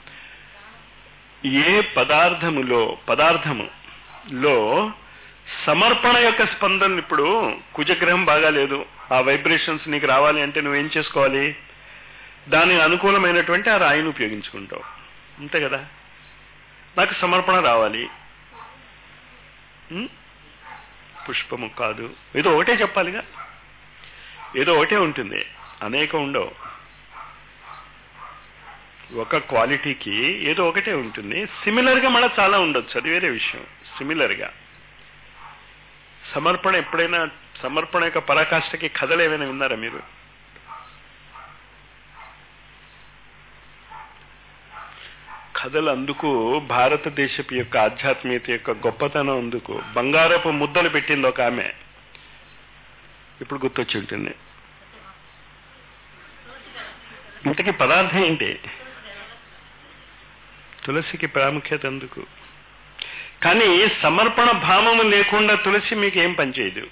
ఏ పదార్థములో పదార్థము లో సమర్పణ యొక్క స్పందన ఇప్పుడు కుజగ్రహం బాగాలేదు ఆ వైబ్రేషన్స్ నీకు రావాలి అంటే నువ్వేం చేసుకోవాలి దానికి అనుకూలమైనటువంటి ఆ రాయిని ఉపయోగించుకుంటావు అంతే కదా నాకు సమర్పణ రావాలి ఉం? పుష్పము కాదు ఏదో ఒకటే చెప్పాలిగా ఏదో ఒకటే ఉంటుంది అనేక ఉండవు ఒక క్వాలిటీకి ఏదో ఒకటే ఉంటుంది సిమిలర్ గా మళ్ళీ చాలా ఉండొచ్చు అది వేరే విషయం సిమిలర్ గా సమర్పణ ఎప్పుడైనా సమర్పణ యొక్క పరాకాష్ఠకి కథలు ఏమైనా విన్నారా మీరు కథలు అందుకు భారతదేశపు యొక్క ఆధ్యాత్మికత యొక్క గొప్పతనం అందుకు బంగారపు ముద్దలు పెట్టింది ఒక ఆమె ఇప్పుడు గుర్తొచ్చి ఉంటుంది ఇంతకీ పదార్థం ఏంటి తులసికి ప్రాముఖ్యత అందుకు కానీ సమర్పణ భావము లేకుండా తులసి మీకు ఏం పనిచేయదు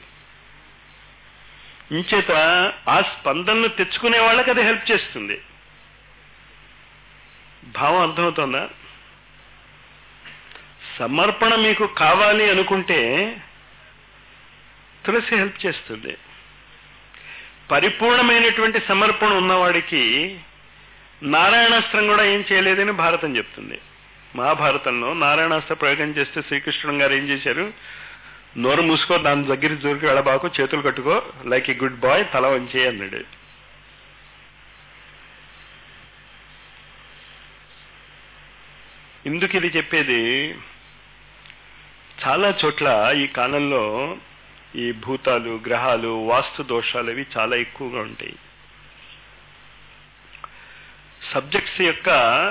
ఇంచేత ఆ స్పందనను తెచ్చుకునే వాళ్ళకి అది హెల్ప్ చేస్తుంది భావం అర్థమవుతుందా సమర్పణ మీకు కావాలి అనుకుంటే తులసి హెల్ప్ చేస్తుంది పరిపూర్ణమైనటువంటి సమర్పణ ఉన్నవాడికి నారాయణాస్త్రం కూడా ఏం చేయలేదని భారతం చెప్తుంది మహాభారతంలో నారాయణాస్త్ర ప్రయోగం చేస్తే శ్రీకృష్ణుడు గారు ఏం చేశారు నోరు మూసుకో దాని దగ్గర దూరికి వెళ్ళబాకు చేతులు కట్టుకో లైక్ ఏ గుడ్ బాయ్ తల వంచే అన్నాడు ఎందుకు ఇది చెప్పేది చాలా చోట్ల ఈ కాలంలో ఈ భూతాలు గ్రహాలు వాస్తు దోషాలు ఇవి చాలా ఎక్కువగా ఉంటాయి సబ్జెక్ట్స్ యొక్క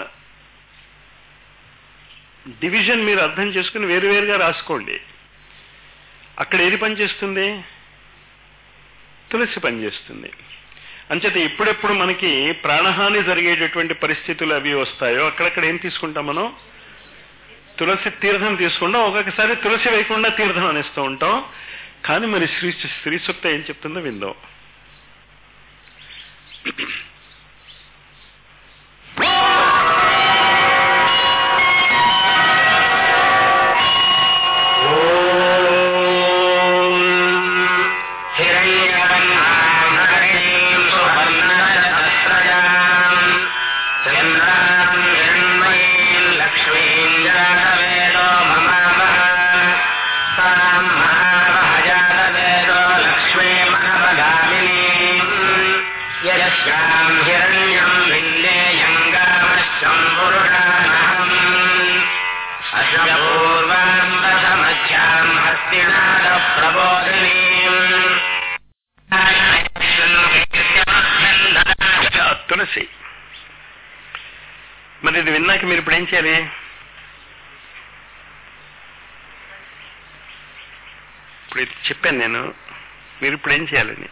డివిజన్ మీరు అర్థం చేసుకుని వేరువేరుగా రాసుకోండి అక్కడ ఏది పనిచేస్తుంది తులసి పనిచేస్తుంది అంచేత ఎప్పుడెప్పుడు మనకి ప్రాణహాని జరిగేటటువంటి పరిస్థితులు అవి వస్తాయో అక్కడక్కడ ఏం తీసుకుంటాం మనం తులసి తీర్థం తీసుకుంటాం ఒక్కొక్కసారి తులసి వేయకుండా తీర్థం అనేస్తూ ఉంటాం కానీ మరి శ్రీ శ్రీ సూక్త ఏం చెప్తుందో విందాం తులసి మరి ఇది విన్నాక మీరు ఇప్పుడు ఏం చేయాలి ఇప్పుడు ఇది చెప్పాను నేను మీరు ఇప్పుడు ఏం చేయాలని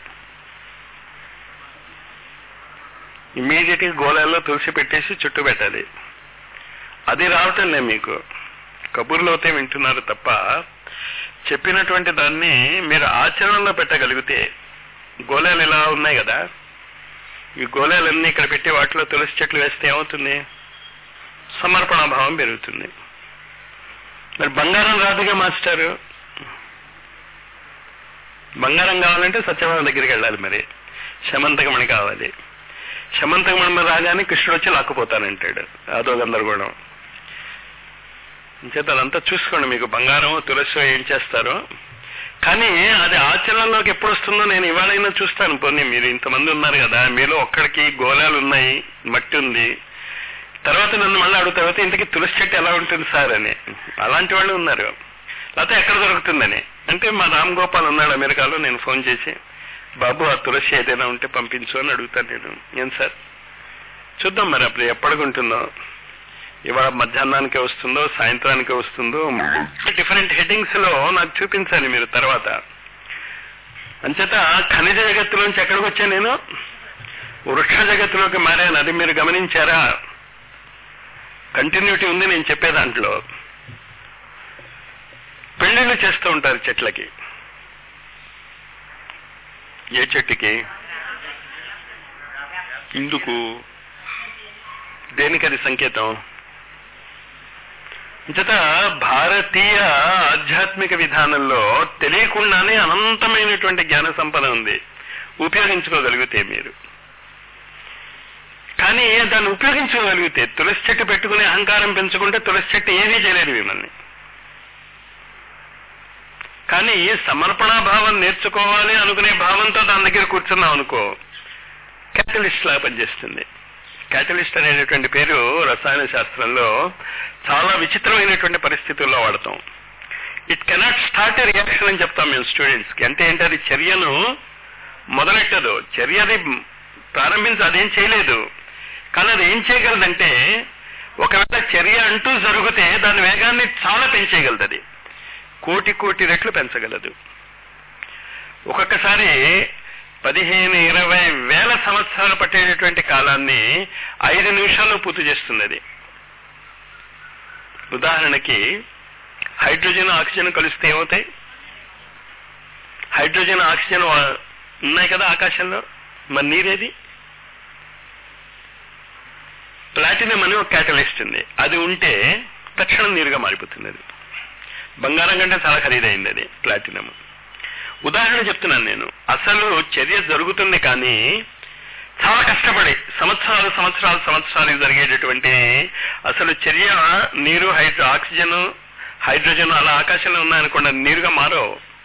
ఇమీడియట్ గా గోళాల్లో తులసి పెట్టేసి చుట్టూ పెట్టాలి అది రావటం లే మీకు కబుర్లు అయితే వింటున్నారు తప్ప చెప్పినటువంటి దాన్ని మీరు ఆచరణలో పెట్టగలిగితే గోళాలు ఇలా ఉన్నాయి కదా ఈ గోళాలన్నీ ఇక్కడ పెట్టి వాటిలో తులసి చెట్లు వేస్తే ఏమవుతుంది సమర్పణ భావం పెరుగుతుంది మరి బంగారం రాదుగా మాస్టారు బంగారం కావాలంటే సత్యభామ దగ్గరికి వెళ్ళాలి మరి శమంతకమణి కావాలి శమంతకమణి రాగానే కృష్ణుడు వచ్చి లాక్కుపోతానంటాడు అదో గందరగోళం చేత అదంతా చూసుకోండి మీకు బంగారం తులసి ఏం చేస్తారో కానీ అది ఆచరణలోకి ఎప్పుడు వస్తుందో నేను ఇవాళైనా చూస్తాను పోనీ మీరు ఇంతమంది ఉన్నారు కదా మీలో ఒక్కడికి గోళాలు ఉన్నాయి మట్టి ఉంది తర్వాత నన్ను మళ్ళీ అడుగుతారు "అయితే ఇంతకీ తులసి చెట్టు ఎలా ఉంటుంది సార్ అని అలాంటి వాళ్ళు ఉన్నారు లేకపోతే ఎక్కడ దొరుకుతుందని అంటే మా రామ్ గోపాల్ ఉన్నాడు అమెరికాలో నేను ఫోన్ చేసి బాబు ఆ తులసి ఏదైనా ఉంటే పంపించు అని అడుగుతాను నేను ఏం సార్ చూద్దాం మరి అప్పుడు ఎప్పటికి ఉంటుందో ఇవాళ మధ్యాహ్నానికే వస్తుందో సాయంత్రానికే వస్తుందో డిఫరెంట్ హెడ్డింగ్స్ లో నాకు చూపించాలి మీరు తర్వాత అంచేత ఖనిజ జగత్తులోంచి ఎక్కడికి వచ్చాను నేను వృక్ష జగత్తులోకి మారాను అది మీరు గమనించారా కంటిన్యూటీ ఉంది నేను చెప్పే దాంట్లో పెళ్లిళ్ళు చేస్తూ ఉంటారు చెట్లకి ఏ చెట్టుకి ఇందుకు దేనికి అది సంకేతం అంచేత భారతీయ ఆధ్యాత్మిక విధానంలో తెలియకుండానే అనంతమైనటువంటి జ్ఞాన సంపద ఉంది ఉపయోగించుకోగలిగితే మీరు కానీ దాన్ని ఉపయోగించుకోగలిగితే తులసి చెట్టు పెట్టుకునే అహంకారం పెంచుకుంటే తులసి చెట్టు ఏమీ చేయలేదు మిమ్మల్ని కానీ సమర్పణా భావం నేర్చుకోవాలి అనుకునే భావంతో దాని దగ్గర కూర్చున్నాం అనుకో క్యాటలిస్ట్ లాగా పనిచేస్తుంది క్యాటలిస్ట్ అనేటటువంటి పేరు రసాయన శాస్త్రంలో చాలా విచిత్రమైనటువంటి పరిస్థితుల్లో వాడతాం it cannot start a reaction అని చెప్తాం మేము స్టూడెంట్స్ కి అంటే ఏంటి అది చర్యను మొదలెట్టదు చర్యది ప్రారంభించి అదేం చేయలేదు కానీ అది ఏం చేయగలదంటే ఒకవేళ చర్య అంటూ జరిగితే దాని వేగాన్ని చాలా పెంచేయగలదు అది కోటి కోటి రెట్లు పెంచగలదు ఒక్కొక్కసారి పదిహేను ఇరవై వేల సంవత్సరాలు పట్టేటటువంటి కాలాన్ని ఐదు నిమిషాల్లో పూర్తి చేస్తుంది అది ఉదాహరణకి హైడ్రోజన్ ఆక్సిజన్ కలిస్తే ఏమవుతాయి హైడ్రోజన్ ఆక్సిజన్ ఉన్నాయి కదా ఆకాశంలో మరి నీరేది ప్లాటినం అని ఒక క్యాటలిస్ట్ ఉంది అది ఉంటే తక్షణం నీరుగా మారిపోతుంది అది బంగారం కంటే చాలా ఖరీదైంది అది ప్లాటినం ఉదాహరణ చెప్తున్నాను నేను అసలు చర్య జరుగుతుంది కానీ చాలా కష్టపడి సంవత్సరాలు సంవత్సరాలు సంవత్సరాలు జరిగేటటువంటి అసలు చర్య నీరు హైడ్రో ఆక్సిజన్ హైడ్రోజన్ అలా ఆకాశంలో ఉన్నాయనుకోండి అది నీరుగా మారో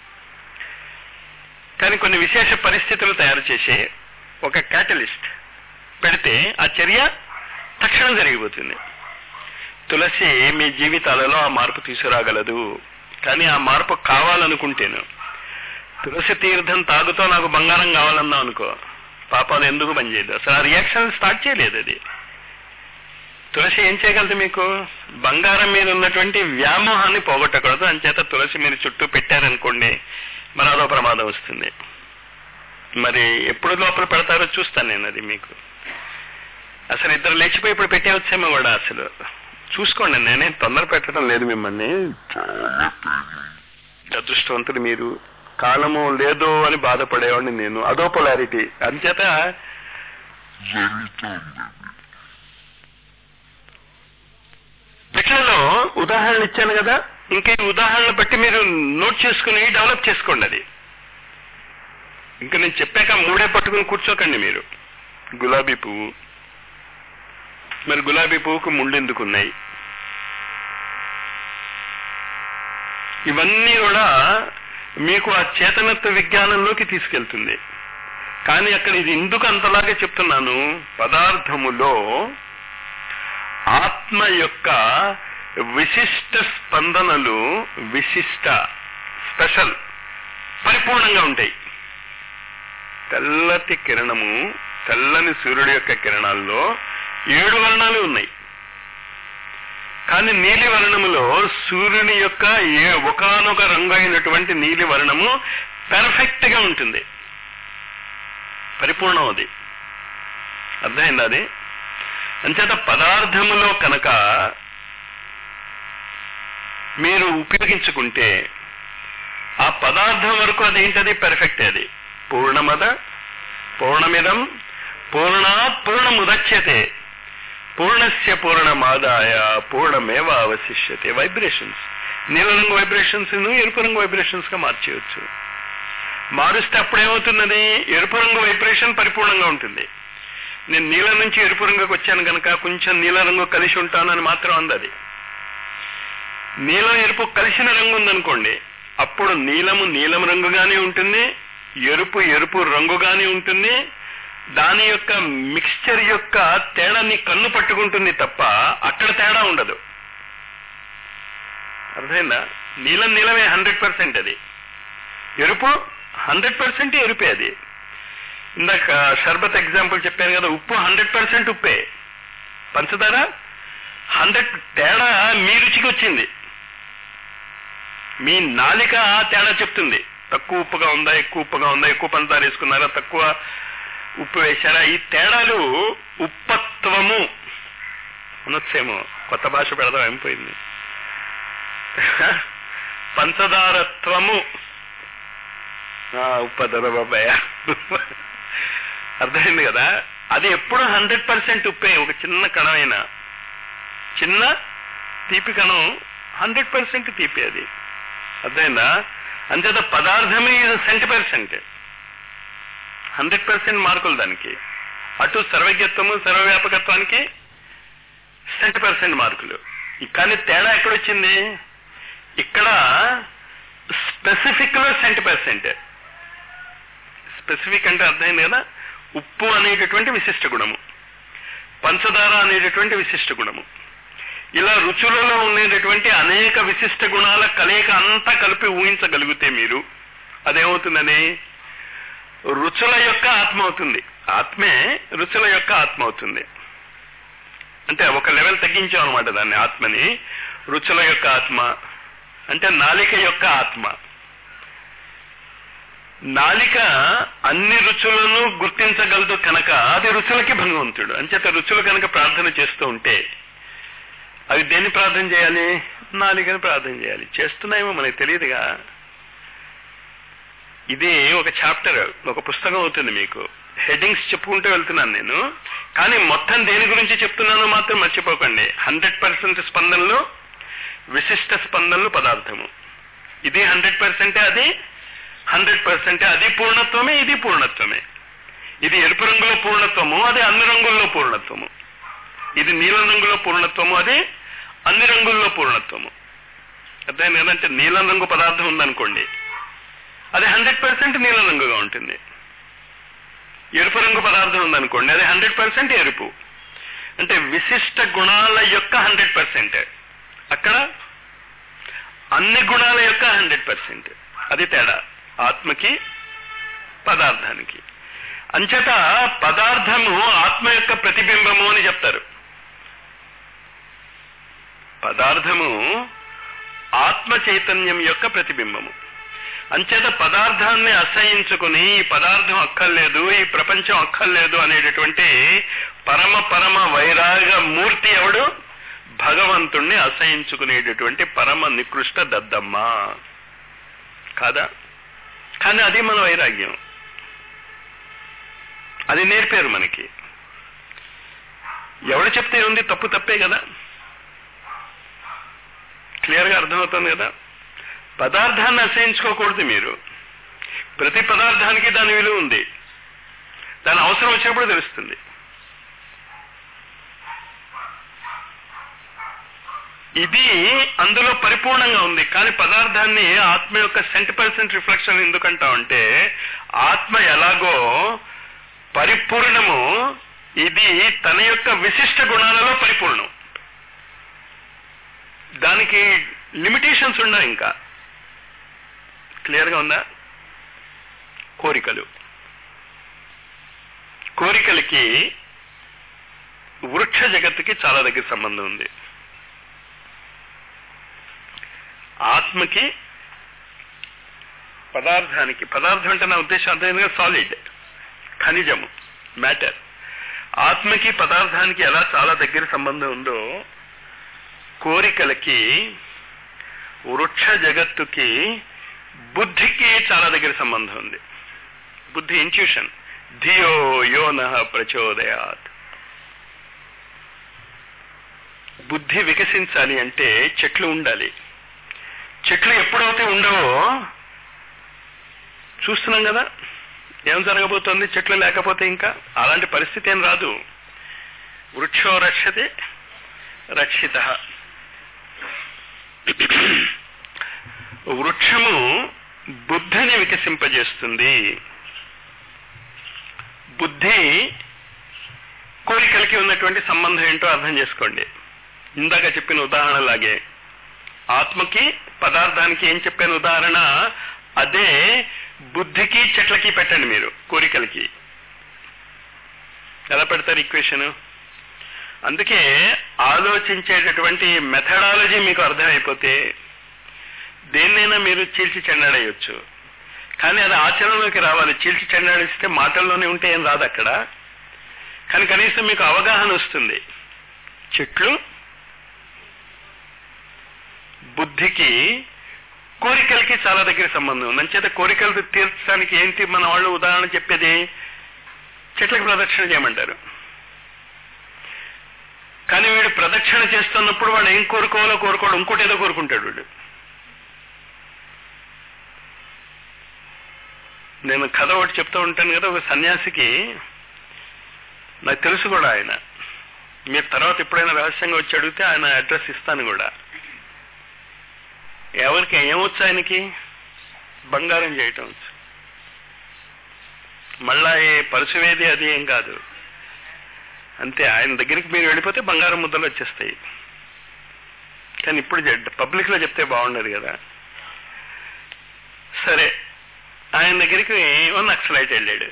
కానీ కొన్ని విశేష పరిస్థితులు తయారు చేసి ఒక క్యాటలిస్ట్ పెడితే ఆ చర్య తక్షణం జరిగిపోతుంది తులసి మీ జీవితాలలో ఆ మార్పు తీసుకురాగలదు కానీ ఆ మార్పు కావాలనుకుంటేను తులసి తీర్థం తాగుతో నాకు బంగారం కావాలన్నా అనుకో పాప అది ఎందుకు పనిచేయదు అసలు ఆ రియాక్షన్ స్టార్ట్ చేయలేదు అది తులసి ఏం చేయగలదు మీకు బంగారం మీద ఉన్నటువంటి వ్యామోహాన్ని పోగొట్టకూడదు అంచేత తులసి మీరు చుట్టూ పెట్టారనుకోండి మరి అదో ప్రమాదం వస్తుంది మరి ఎప్పుడు లోపల పెడతారో చూస్తాను నేను అది మీకు అసలు ఇద్దరు లేచిపోయి ఇప్పుడు పెట్టేవచ్చేమో కూడా అసలు చూసుకోండి నేనే తొందర పెట్టడం లేదు మిమ్మల్ని అదృష్టవంతులు మీరు కాలము లేదో అని బాధపడేవాడిని నేను అదో పొలారిటీ అంచేత పిట్లలో ఉదాహరణ ఇచ్చాను కదా ఇంకా ఈ ఉదాహరణ బట్టి మీరు నోట్ చేసుకుని డెవలప్ చేసుకోండి అది ఇంకా నేను చెప్పాక మూడే పట్టుకుని కూర్చోకండి మీరు గులాబీ పువ్వు మరి గులాబీ పువ్వుకు ముళ్ళు ఎందుకున్నాయి ఇవన్నీ కూడా మీకు ఆ చేతనత్వ విజ్ఞానంలోకి తీసుకెళ్తుంది కానీ అక్కడ ఇది ఎందుకు అంతలాగా చెప్తున్నాను పదార్థములో ఆత్మ యొక్క విశిష్ట స్పందనలు విశిష్ట స్పెషల్ పరిపూర్ణంగా ఉంటాయి తెల్లటి కిరణము తెల్లని సూర్యుడి యొక్క కిరణాల్లో ఏడు వర్ణాలు ఉన్నాయి కానీ నీలి వర్ణములో సూర్యుని యొక్క ఏ ఒకనొక రంగు అయినటువంటి నీలి వర్ణము పెర్ఫెక్ట్ గా ఉంటుంది పరిపూర్ణం అది అర్థమైందా అది అంచేత పదార్థములో కనుక మీరు ఉపయోగించుకుంటే ఆ పదార్థం వరకు అదేంటది పెర్ఫెక్ట్ అది పూర్ణమద పూర్ణమిదం పూర్ణాత్ పూర్ణముదచ్యతే పూర్ణస్య పూర్ణమాదాయ పూర్ణమేవ అవశిష్యతే వైబ్రేషన్స్ నీలరంగు వైబ్రేషన్స్ ఎరుపు రంగు వైబ్రేషన్స్ గా మార్చేయచ్చు మారుస్తే అప్పుడేమవుతున్నది ఎరుపు రంగు వైబ్రేషన్ పరిపూర్ణంగా ఉంటుంది నేను నీలం నుంచి ఎరుపు రంగుకి వచ్చాను కనుక కొంచెం నీల రంగు కలిసి ఉంటానని మాత్రం అందది నీలం ఎరుపు కలిసిన రంగు ఉందనుకోండి అప్పుడు నీలము నీలం రంగుగానే ఉంటుంది ఎరుపు ఎరుపు రంగుగానే ఉంటుంది దాని యొక్క మిక్స్చర్ యొక్క తేడాన్ని కన్ను పట్టుకుంటుంది తప్ప అక్కడ తేడా ఉండదు అర్థమైందా నీలం నీలమే హండ్రెడ్ పర్సెంట్ అది ఎరుపు హండ్రెడ్ పర్సెంట్ ఎరుపే అది ఇందాక షర్బత్ ఎగ్జాంపుల్ చెప్పాను కదా ఉప్పు హండ్రెడ్ పర్సెంట్ ఉప్పే పంచదార హండ్రెడ్ తేడా మీ రుచికి వచ్చింది మీ నాలిక తేడా చెప్తుంది తక్కువ ఉప్పుగా ఉందా ఎక్కువ ఉప్పుగా ఉందా ఎక్కువ పంచదార వేసుకున్నారా తక్కువ ఉప్పు వేశారా ఈ తేడాలు ఉప్పత్వము అనొచ్చేమో కొత్త భాష పెడదాం అయిపోయింది పంచదారత్వము ఉప్పదర బాబాయ్ అర్థమైంది కదా అది ఎప్పుడు హండ్రెడ్ పర్సెంట్ ఉప్పే ఒక చిన్న కణమైనా చిన్న తీపి కణం హండ్రెడ్ పర్సెంట్ తీపి అది అర్థమైందా అంచేత పదార్థమే సెంట్ పర్సెంట్ హండ్రెడ్ పర్సెంట్ మార్కులు దానికి అటు సర్వజ్ఞత్వము సర్వవ్యాపకత్వానికి సెంట్ పర్సెంట్ మార్కులు కానీ తేడా ఎక్కడొచ్చింది ఇక్కడ స్పెసిఫిక్ లో సెంట్ పర్సెంట్ స్పెసిఫిక్ అంటే అర్థమైంది కదా ఉప్పు అనేటటువంటి విశిష్ట గుణము పంచదార అనేటటువంటి విశిష్ట గుణము ఇలా రుచులలో ఉండేటటువంటి అనేక విశిష్ట గుణాల కలయిక అంతా కలిపి ఊహించగలిగితే మీరు అదేమవుతుందని రుచుల యొక్క ఆత్మ అవుతుంది ఆత్మే రుచుల యొక్క ఆత్మ అవుతుంది అంటే ఒక లెవెల్ తగ్గించాం అనమాట దాన్ని ఆత్మని రుచుల యొక్క ఆత్మ అంటే నాలిక యొక్క ఆత్మ నాలిక అన్ని రుచులను గుర్తించగలదు కనుక అది రుచులకి భగవంతుడు అంచేత రుచులు కనుక ప్రార్థన చేస్తూ ఉంటే అవి దేన్ని ప్రార్థన చేయాలి నాలికని ప్రార్థన చేయాలి చేస్తున్నాయేమో మనకి తెలియదుగా ఇది ఒక చాప్టర్ ఒక పుస్తకం అవుతుంది మీకు హెడ్డింగ్స్ చెప్పుకుంటూ వెళ్తున్నాను నేను కానీ మొత్తం దేని గురించి చెప్తున్నానో మాత్రం మర్చిపోకండి హండ్రెడ్ పర్సెంట్ స్పందనలు విశిష్ట స్పందనలు పదార్థము ఇది హండ్రెడ్ పర్సెంటే అది హండ్రెడ్ పర్సెంటే అది పూర్ణత్వమే ఇది పూర్ణత్వమే ఇది ఎరుపు రంగులో పూర్ణత్వము అది అన్ని రంగుల్లో పూర్ణత్వము ఇది నీలం రంగులో పూర్ణత్వము అది అన్ని రంగుల్లో పూర్ణత్వము అర్థమైంది ఏదంటే నీలం రంగు పదార్థం ఉందనుకోండి అది హండ్రెడ్ పర్సెంట్ నీలం రంగుగా ఉంటుంది ఎరుపు రంగు పదార్థం ఉందనుకోండి అది హండ్రెడ్ పర్సెంట్ ఎరుపు అంటే విశిష్ట గుణాల యొక్క హండ్రెడ్ పర్సెంట్ అక్కడ అన్ని గుణాల యొక్క హండ్రెడ్ పర్సెంట్ అది తేడా ఆత్మకి పదార్థానికి అంచేత పదార్థము ఆత్మ యొక్క ప్రతిబింబము అని చెప్తారు పదార్థము ఆత్మ చైతన్యం యొక్క ప్రతిబింబము అంచేత పదార్థాన్ని అసహించుకుని ఈ పదార్థం అక్కర్లేదు ఈ ప్రపంచం అక్కర్లేదు అనేటటువంటి పరమ పరమ వైరాగ మూర్తి ఎవడు భగవంతుణ్ణి అసహించుకునేటటువంటి పరమ నికృష్ట దద్దమ్మ కాదా కానీ అది మన వైరాగ్యం అది నేర్పారు మనకి ఎవడు చెప్తే ఉంది తప్పు తప్పే కదా క్లియర్గా అర్థమవుతుంది కదా పదార్థాన్ని అసహించుకోకూడదు మీరు ప్రతి పదార్థానికి దాని విలువ ఉంది దాని అవసరం వచ్చినప్పుడు తెలుస్తుంది ఇది అందులో పరిపూర్ణంగా ఉంది కానీ పదార్థాన్ని ఆత్మ యొక్క సెంట్ పర్సెంట్ రిఫ్లెక్షన్ ఎందుకంటా అంటే ఆత్మ ఎలాగో పరిపూర్ణము ఇది తన యొక్క విశిష్ట గుణాలలో పరిపూర్ణం దానికి లిమిటేషన్స్ ఉండవు ఇంకా క్లియర్గా ఉందా కోరికలు కోరికలకి వృక్ష జగత్తుకి చాలా దగ్గర సంబంధం ఉంది ఆత్మకి పదార్థానికి పదార్థం అంటే నా ఉద్దేశం అర్థమైందిగా సాలిడ్ ఖనిజము మ్యాటర్ ఆత్మకి పదార్థానికి ఎలా చాలా దగ్గర సంబంధం ఉందో కోరికలకి వృక్ష జగత్తుకి బుద్ధికి చాలా దగ్గర సంబంధం ఉంది బుద్ధి ఇంట్యూషన్ ధియో యోన ప్రచోదయాత్ బుద్ధి వికసించాలి అంటే చెట్లు ఉండాలి చెట్లు ఎప్పుడైతే ఉండవో చూస్తున్నాం కదా ఏం జరగబోతోంది చెట్లు లేకపోతే ఇంకా అలాంటి పరిస్థితి ఏం రాదు వృక్షో రక్షతే రక్షిత వృక్షము బుద్ధిని వికసింపజేస్తుంది బుద్ధి కోరికలకి ఉన్నటువంటి సంబంధం ఏంటో అర్థం చేసుకోండి ఇందాక చెప్పిన ఉదాహరణలాగే ఆత్మకి పదార్థానికి ఏం చెప్పాను ఉదాహరణ అదే బుద్ధికి చెట్లకి పెట్టండి మీరు కోరికలకి ఎలా పెడతారు ఈక్వేషన్ అందుకే ఆలోచించేటటువంటి మెథడాలజీ మీకు అర్థమైపోతే దేన్నైనా మీరు చీల్చి చెండాడేయచ్చు కానీ అది ఆచరణలోకి రావాలి చీల్చి చెండాడిస్తే మాటల్లోనే ఉంటే ఏం రాదు అక్కడ కానీ కనీసం మీకు అవగాహన వస్తుంది చెట్లు బుద్ధికి కోరికలకి చాలా దగ్గర సంబంధం ఉంది అంచేత కోరికలు తీర్చడానికి ఏంటి మన వాళ్ళు ఉదాహరణ చెప్పేది చెట్లకు ప్రదక్షిణ చేయమంటారు కానీ వీడు ప్రదక్షిణ చేస్తున్నప్పుడు వాడు ఏం కోరుకోవాలో కోరుకోవడం ఇంకోటి ఏదో కోరుకుంటాడు వీడు నేను కథ ఒకటి చెప్తూ ఉంటాను కదా ఒక సన్యాసికి నాకు తెలుసు కూడా ఆయన మీరు తర్వాత ఎప్పుడైనా రహస్యంగా వచ్చి అడిగితే ఆయన అడ్రస్ ఇస్తాను కూడా ఎవరికి ఏమొచ్చు ఆయనకి బంగారం చేయటం వచ్చు మళ్ళా ఏ పరుసువేది అది ఏం కాదు అంతే ఆయన దగ్గరికి మీరు వెళ్ళిపోతే బంగారం ముద్దలు వచ్చేస్తాయి కానీ ఇప్పుడు పబ్లిక్ లో చెప్తే బాగుండదు కదా సరే ఆయన దగ్గరికి ఓ నక్సలైట్ వెళ్ళాడు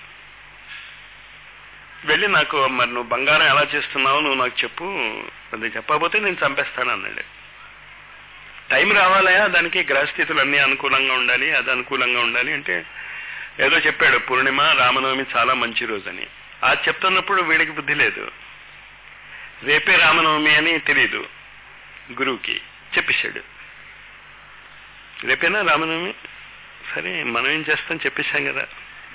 వెళ్ళి నాకు మరి నువ్వు బంగారం ఎలా చేస్తున్నావు నువ్వు నాకు చెప్పు అది చెప్పకపోతే నేను చంపేస్తాను అన్నాడు టైం రావాలయా దానికి గ్రహస్థితులు అన్నీ అనుకూలంగా ఉండాలి అది అనుకూలంగా ఉండాలి అంటే ఏదో చెప్పాడు పూర్ణిమ రామనవమి చాలా మంచి రోజు అని అది చెప్తున్నప్పుడు వీడికి బుద్ధి లేదు రేపే రామనవమి అని తెలీదు గురువుకి చెప్పేశాడు రేపేనా రామనవమి సరే మనం ఏం చేస్తాం చెప్పేశాం కదా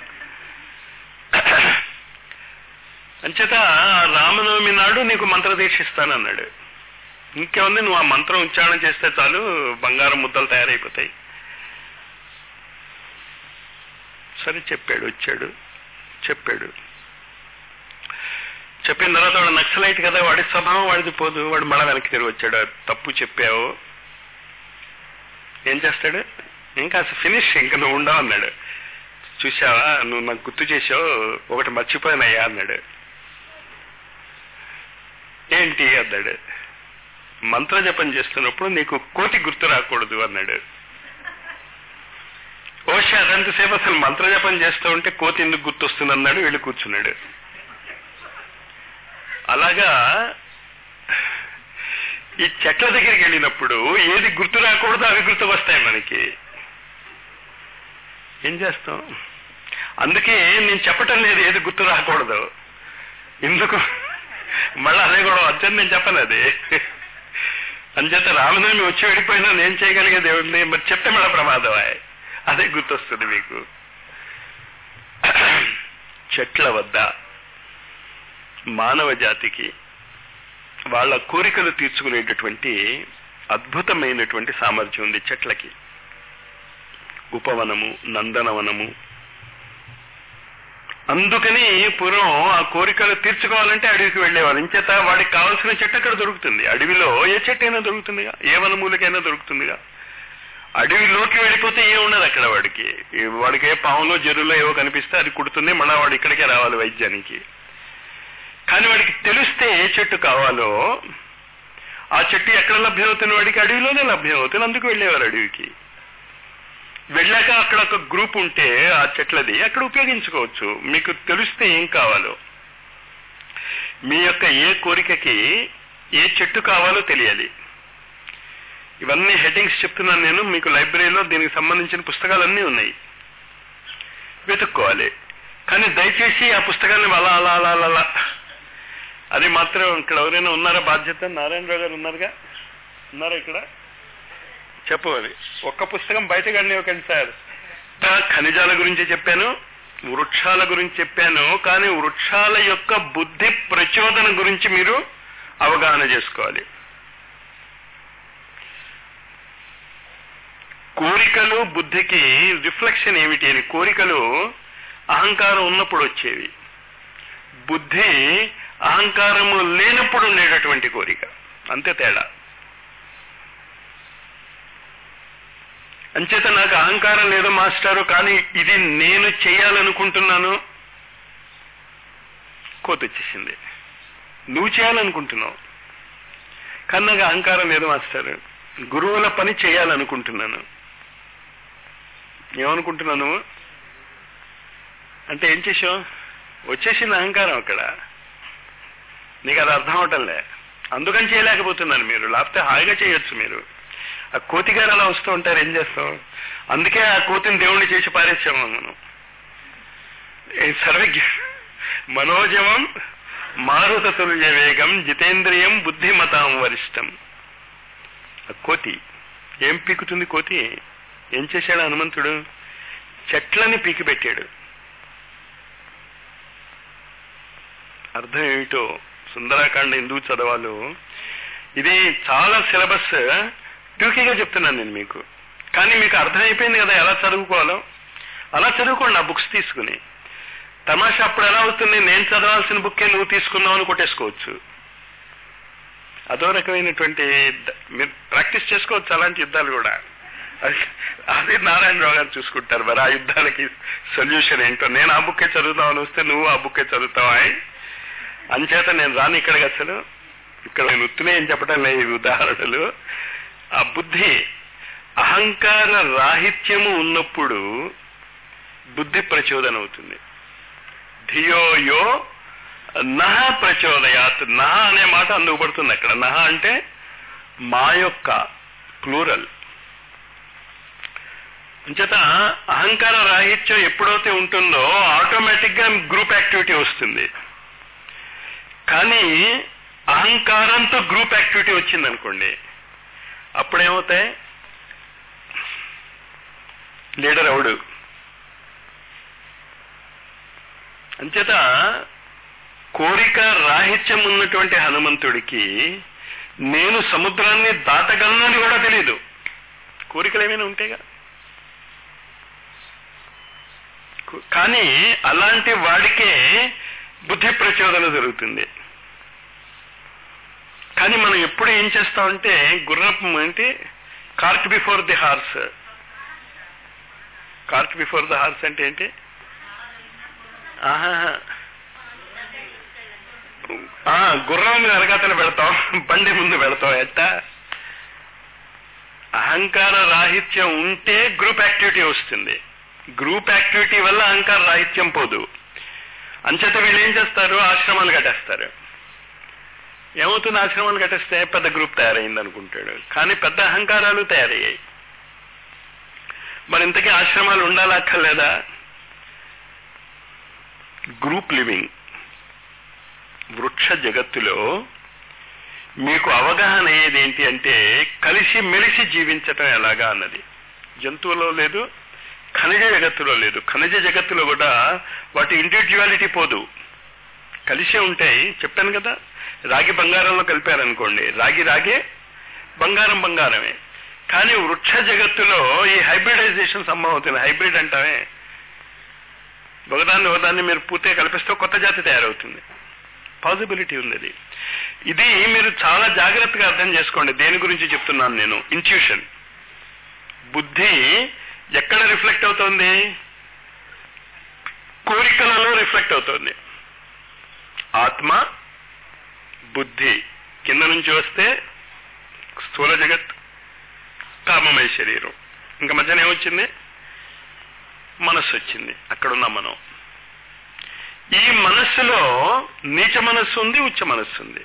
అంచేత రామనవమి నాడు నీకు మంత్రదీక్ష ఇస్తానన్నాడు ఇంకేముంది నువ్వు ఆ మంత్రం ఉచ్చారణ చేస్తే చాలు బంగారం ముద్దలు తయారైపోతాయి సరే చెప్పాడు వచ్చాడు చెప్పాడు చెప్పిన తర్వాత వాడు నక్సలైట్ కదా వాడి స్వభావం వాడిది పోదు వాడు మళ్ళా వెనక్కి తిరిగి వచ్చాడు తప్పు చెప్పావు ఏం చేస్తాడు ఇంకా అసలు ఫినిష్ ఇంకా నువ్వు ఉండవు అన్నాడు చూసావా నువ్వు నాకు గుర్తు చేసావు ఒకటి మర్చిపోయినయ్యా అన్నాడు ఏంటి అన్నాడు మంత్ర జపం చేస్తున్నప్పుడు నీకు కోటి గుర్తు రాకూడదు అన్నాడు ఓషి అదంతసేపు అసలు మంత్ర జపం చేస్తూ ఉంటే కోతి ఎందుకు గుర్తొస్తుంది అన్నాడు వెళ్ళి కూర్చున్నాడు అలాగా ఈ చెట్ల దగ్గరికి వెళ్ళినప్పుడు ఏది గుర్తు రాకూడదో అవి గుర్తుకు వస్తాయి మనకి ఏం చేస్తాం అందుకే నేను చెప్పటం లేదు ఏది గుర్తు రాకూడదు ఎందుకు మళ్ళీ అదే కూడా వచ్చని నేను చెప్పను అది అంచేత రామనవమి వచ్చి వెళ్ళిపోయినా నేను చేయగలిగేది ఏముంది మరి చెప్తే మళ్ళీ ప్రమాదం అదే గుర్తొస్తుంది మీకు చెట్ల వద్ద మానవ జాతికి వాళ్ళ కోరికలు తీర్చుకునేటటువంటి అద్భుతమైనటువంటి సామర్థ్యం ఉంది చెట్లకి ఉపవనము నందనవనము అందుకని పూర్వం ఆ కోరికలు తీర్చుకోవాలంటే అడవికి వెళ్ళేవారు ఇంచేత వాడికి కావాల్సిన చెట్టు అక్కడ దొరుకుతుంది అడవిలో ఏ చెట్టు అయినా దొరుకుతుందిగా ఏ వనమూలకైనా దొరుకుతుందిగా అడవిలోకి వెళ్ళిపోతే ఏ ఉండదు అక్కడ వాడికి వాడికి ఏ పాములో జరులో ఏవో కనిపిస్తే అది కుడుతుంది మళ్ళా వాడు ఇక్కడికే రావాలి వైద్యానికి కానీ వాడికి తెలిస్తే ఏ చెట్టు కావాలో ఆ చెట్టు ఎక్కడ లభ్యమవుతున్న వాడికి అడవిలోనే లభ్యమవుతుంది అందుకు వెళ్ళేవారు అడవికి వెళ్ళాక అక్కడ ఒక గ్రూప్ ఉంటే ఆ చెట్లది అక్కడ ఉపయోగించుకోవచ్చు మీకు తెలిస్తే ఏం కావాలో మీ యొక్క ఏ కోరికకి ఏ చెట్టు కావాలో తెలియాలి ఇవన్నీ హెడ్డింగ్స్ చెప్తున్నాను నేను మీకు లైబ్రరీలో దీనికి సంబంధించిన పుస్తకాలన్నీ ఉన్నాయి వెతుక్కోవాలి కానీ దయచేసి ఆ పుస్తకాన్ని అలా అలా అలా అలా అలా అది మాత్రం ఇక్కడ ఎవరైనా ఉన్నారా బాధ్యత నారాయణరావు గారు ఉన్నారుగా ఉన్నారా ఇక్కడ చెప్పు అది ఒక్క పుస్తకం బయటకు వెళ్ళనివ్వకండి సార్ ఖనిజాల గురించి చెప్పాను వృక్షాల గురించి చెప్పాను కానీ వృక్షాల యొక్క బుద్ధి ప్రచోదన గురించి మీరు అవగాహన చేసుకోవాలి కోరికలు బుద్ధికి రిఫ్లెక్షన్ ఏమిటి అని కోరికలు అహంకారం ఉన్నప్పుడు వచ్చేవి బుద్ధి అహంకారము లేనప్పుడు ఉండేటటువంటి కోరిక అంతే తేడా అంచేత నాకు అహంకారం లేదు మాస్టారు కానీ ఇది నేను చేయాలనుకుంటున్నాను కోత వచ్చేసింది నువ్వు చేయాలనుకుంటున్నావు కానీ నాకు అహంకారం లేదు మాస్టారు గురువుల పని చేయాలనుకుంటున్నాను ఏమనుకుంటున్నావు నువ్వు అంటే ఏం చేసావు వచ్చేసింది అహంకారం అక్కడ నీకు అది అర్థం అవటంలే అందుకని చేయలేకపోతున్నాను మీరు లేకపోతే హాయిగా చేయొచ్చు మీరు ఆ కోతి గారు అలా వస్తూ ఉంటారు ఏం చేస్తాం అందుకే ఆ కోతిని దేవుణ్ణి చేసి పారేసాము మనం సర్వజ్ఞ మనోజమం మారుత తుల్య వేగం జితేంద్రియం బుద్ధిమతాం వరిష్టం ఆ కోతి ఏం పీకుతుంది కోతి ఏం చేశాడు హనుమంతుడు చెట్లని పీకి పెట్టాడు అర్థం ఏమిటో సుందరాకాండ ఎందుకు చదవాలో ఇది చాలా సిలబస్ ట్యూకీగా చెప్తున్నాను నేను మీకు కానీ మీకు అర్థమైపోయింది కదా ఎలా చదువుకోవాలో అలా చదువుకోండి ఆ బుక్స్ తీసుకుని తమాషా అప్పుడు ఎలా అవుతుంది నేను చదవాల్సిన బుక్కే నువ్వు తీసుకున్నావు అని కొట్టేసుకోవచ్చు అదో రకమైనటువంటి మీరు ప్రాక్టీస్ చేసుకోవచ్చు అలాంటి యుద్ధాలు కూడా అది నారాయణరావు గారు చూసుకుంటారు మరి ఆ యుద్ధాలకి సొల్యూషన్ ఏంటో నేను ఆ బుక్కే చదువుతామని వస్తే నువ్వు ఆ బుక్కే చదువుతావా అంచేత నేను రాను ఇక్కడికి అసలు ఇక్కడ నేను ఉత్తునే ఏం చెప్పడం లేదు ఈ ఉదాహరణలు ఆ బుద్ధి అహంకార రాహిత్యము ఉన్నప్పుడు బుద్ధి ప్రచోదన అవుతుంది ధియో యో నహ ప్రచోదయాత్ నహ అనే మాట అందుకు పడుతుంది అక్కడ నహ అంటే మా యొక్క ప్లూరల్ అంచేత అహంకార రాహిత్యం ఎప్పుడైతే ఉంటుందో ఆటోమేటిక్ గా గ్రూప్ యాక్టివిటీ వస్తుంది కానీ అహంకారంతో గ్రూప్ యాక్టివిటీ వచ్చింది అనుకోండి అప్పుడేమవుతాయి లీడర్ ఎవడు అంచేత కోరిక రాహిత్యం ఉన్నటువంటి హనుమంతుడికి నేను సముద్రాన్ని దాటగలను అని కూడా తెలియదు కోరికలు ఏమైనా ఉంటాయిగా కానీ అలాంటి వాడికే బుద్ధి ప్రచోదన జరుగుతుంది కానీ మనం ఎప్పుడు ఏం చేస్తామంటే గుర్రపు ఏంటి cart before the horse cart before the horse అంటే ఏంటి ఆహా గుర్రం మీద వెనకాతలు పెడతాం బండి ముందు పెడతాం ఎట్ట అహంకార రాహిత్యం ఉంటే గ్రూప్ యాక్టివిటీ వస్తుంది గ్రూప్ యాక్టివిటీ వల్ల అహంకార రాహిత్యం పోదు అంచేత వీళ్ళు ఏం చేస్తారు ఆశ్రమాలు కట్టేస్తారు ఏమవుతుంది ఆశ్రమాలు కట్టేస్తే పెద్ద గ్రూప్ తయారైంది అనుకుంటాడు కానీ పెద్ద అహంకారాలు తయారయ్యాయి మరి ఇంతకీ ఆశ్రమాలు ఉండాలా అక్కర్లేదా గ్రూప్ లివింగ్ వృక్ష జగత్తులో మీకు అవగాహన అయ్యేది ఏంటి అంటే కలిసి మెలిసి జీవించటం ఎలాగా అన్నది జంతువులో లేదు ఖనిజ జగత్తులో లేదు ఖనిజ జగత్తులో కూడా వాటి ఇండివిజువాలిటీ పోదు కలిసే ఉంటాయి చెప్పాను కదా రాగి బంగారంలో కలిపారనుకోండి రాగి రాగే బంగారం బంగారమే కానీ వృక్ష జగత్తులో ఈ హైబ్రిడైజేషన్ సంభవం హైబ్రిడ్ అంటామే ఒకదాన్ని ఒకదాన్ని మీరు పూర్తిగా కల్పిస్తే కొత్త జాతి తయారవుతుంది పాసిబిలిటీ ఉంది అది ఇది మీరు చాలా జాగ్రత్తగా అర్థం చేసుకోండి దేని గురించి చెప్తున్నాను నేను ఇంట్యూషన్ బుద్ధి ఎక్కడ రిఫ్లెక్ట్ అవుతోంది కోరికలలో రిఫ్లెక్ట్ అవుతోంది ఆత్మ బుద్ధి కింద నుంచి వస్తే స్థూల జగత్ కామమయ శరీరం ఇంకా మధ్యన ఏమొచ్చింది మనస్సు వచ్చింది అక్కడున్నాం మనం ఈ మనస్సులో నీచ మనస్సు ఉంది ఉచ్చ మనస్సు ఉంది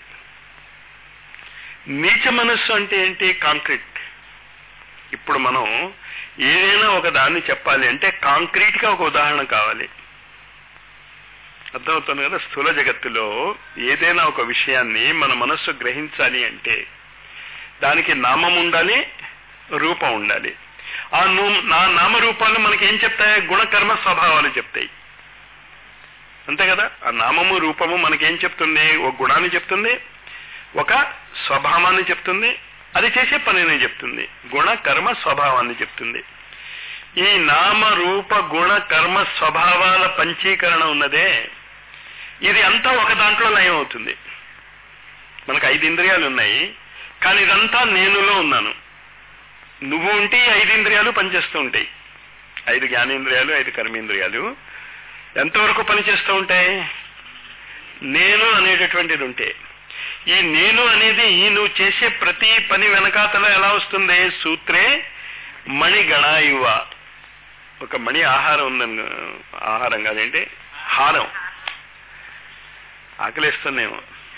నీచ మనస్సు అంటే ఏంటి కాంక్రీట్ ఇప్పుడు మనం ఏదైనా ఒక దాన్ని చెప్పాలి అంటే కాంక్రీట్ గా ఒక ఉదాహరణ కావాలి అర్థమవుతుంది కదా స్థూల జగత్తులో ఏదైనా ఒక విషయాన్ని మన మనస్సు గ్రహించాలి అంటే దానికి నామం ఉండాలి రూపం ఉండాలి ఆ నా నామరూపాలు మనకి ఏం చెప్తాయి గుణకర్మ స్వభావాలు చెప్తాయి అంతే కదా ఆ నామము రూపము మనకేం చెప్తుంది ఒక గుణాన్ని చెప్తుంది ఒక స్వభావాన్ని చెప్తుంది అది చేసే పనిని చెప్తుంది గుణ కర్మ స్వభావాన్ని చెప్తుంది ఈ నామ రూప గుణ కర్మ స్వభావాల పంచీకరణ ఉన్నదే ఇది అంతా ఒక దాంట్లో లయం అవుతుంది మనకు ఐదు ఇంద్రియాలు ఉన్నాయి కానీ ఇదంతా నేనులో ఉన్నాను నువ్వు ఉంటే ఈ ఐదు ఇంద్రియాలు పనిచేస్తూ ఉంటాయి ఐదు జ్ఞానేంద్రియాలు ఐదు కర్మేంద్రియాలు ఎంతవరకు పనిచేస్తూ ఉంటాయి నేను అనేటటువంటిది ఉంటే ఈ నేను అనేది ఈ నువ్వు చేసే ప్రతి పని వెనకాతల ఎలా వస్తుంది సూత్రే మణి గణాయువ ఒక మణి ఆహారం ఉందని ఆహారం కాదేంటి హారం ఆకలిస్తుందేమో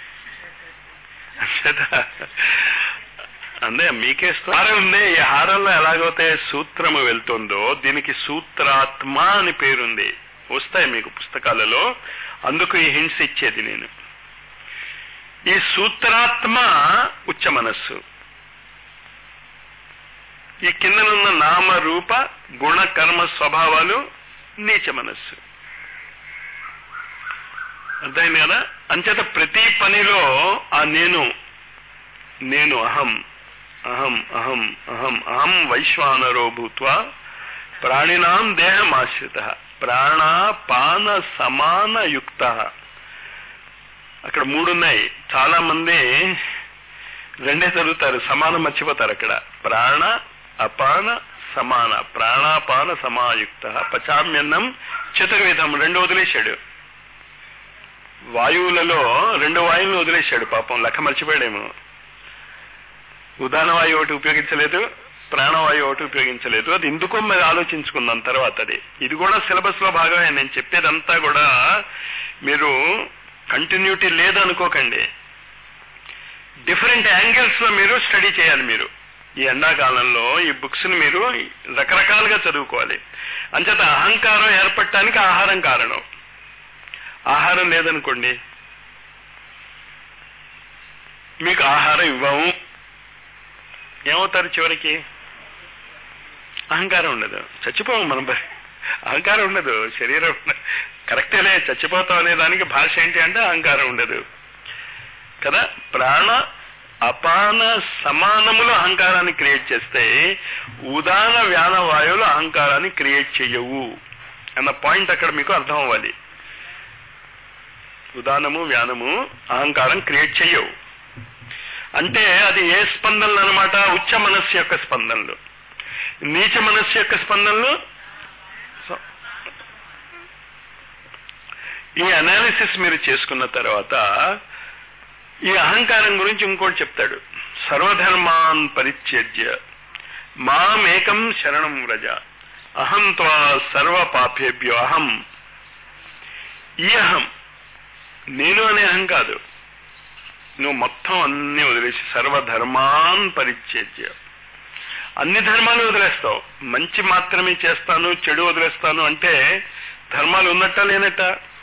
అందే మీకే హారం ఉంది ఈ హారంలో ఎలాగైతే సూత్రము వెళ్తుందో దీనికి సూత్రాత్మ అని పేరుంది వస్తాయి మీకు పుస్తకాలలో అందుకు ఈ హింట్స్ ఇచ్చేది నేను ఈ సూత్రాత్మ ఉచ్చ మనస్సు ఈ కిందనున్న నామ రూప గుణ కర్మ స్వభావాలు నీచ మనస్సు అర్థమైంది కదా అంచేత ప్రతి పనిలో ఆ నేను నేను అహం అహం అహం అహం అహం వైశ్వానరో భూత్వా ప్రాణినాం దేహమాశ్రిత ప్రాణాపాన సమాన యుక్త అక్కడ మూడున్నాయి చాలా మంది రెండే చదువుతారు సమానం మర్చిపోతారు అక్కడ ప్రాణ అపాన సమాన ప్రాణాపాన సమాయుక్త పచామ్యన్నం చతుర్విధం రెండు వదిలేశాడు వాయువులలో రెండు వాయువులను వదిలేశాడు పాపం లెక్క మర్చిపోయాడేమో ఉదాహరణ వాయువు ఒకటి ఉపయోగించలేదు ప్రాణవాయువు ఒకటి ఉపయోగించలేదు అది ఎందుకో మరి ఆలోచించుకుందాం తర్వాత అది ఇది కూడా సిలబస్ లో భాగమే నేను చెప్పేదంతా కూడా మీరు కంటిన్యూటీ లేదనుకోకండి డిఫరెంట్ యాంగిల్స్ లో మీరు స్టడీ చేయాలి మీరు ఈ ఎండాకాలంలో ఈ బుక్స్ ని మీరు రకరకాలుగా చదువుకోవాలి అంచేత అహంకారం ఏర్పడటానికి ఆహారం కారణం ఆహారం లేదనుకోండి మీకు ఆహారం ఇవ్వము ఏమవుతారు చివరికి అహంకారం ఉండదు చచ్చిపోము మనం అహంకారం ఉండదు శరీరం కరెక్టేలే చచ్చిపోతాం అనే దానికి భాష ఏంటి అంటే అహంకారం ఉండదు కదా ప్రాణ అపాన సమానములు అహంకారాన్ని క్రియేట్ చేస్తే ఉదాన వ్యాన వాయువులు అహంకారాన్ని క్రియేట్ చెయ్యవు అన్న పాయింట్ అక్కడ మీకు అర్థం అవ్వాలి ఉదానము వ్యానము అహంకారం క్రియేట్ చెయ్యవు అంటే అది ఏ స్పందనలు అనమాట ఉచ్చ మనస్సు యొక్క స్పందనలు నీచ మనస్సు యొక్క స్పందనలు ఈ అనాలిసిస్ మీరు చేసుకున్న తర్వాత ఈ అహంకారం గురించి ఇంకోటి చెప్తాడు సర్వధర్మాన్ పరిత్యజ్య మామేకం శరణం వ్రజ అహం త్వా సర్వ పాపేభ్యో అహం ఈ అహం నేను అనే అహం కాదు నువ్వు మొత్తం అన్ని వదిలేసి సర్వధర్మాన్ పరిత్యజ్య అన్ని ధర్మాలు వదిలేస్తావు మంచి మాత్రమే చేస్తాను చెడు వదిలేస్తాను అంటే ధర్మాలు ఉన్నట్ట లేనట్ట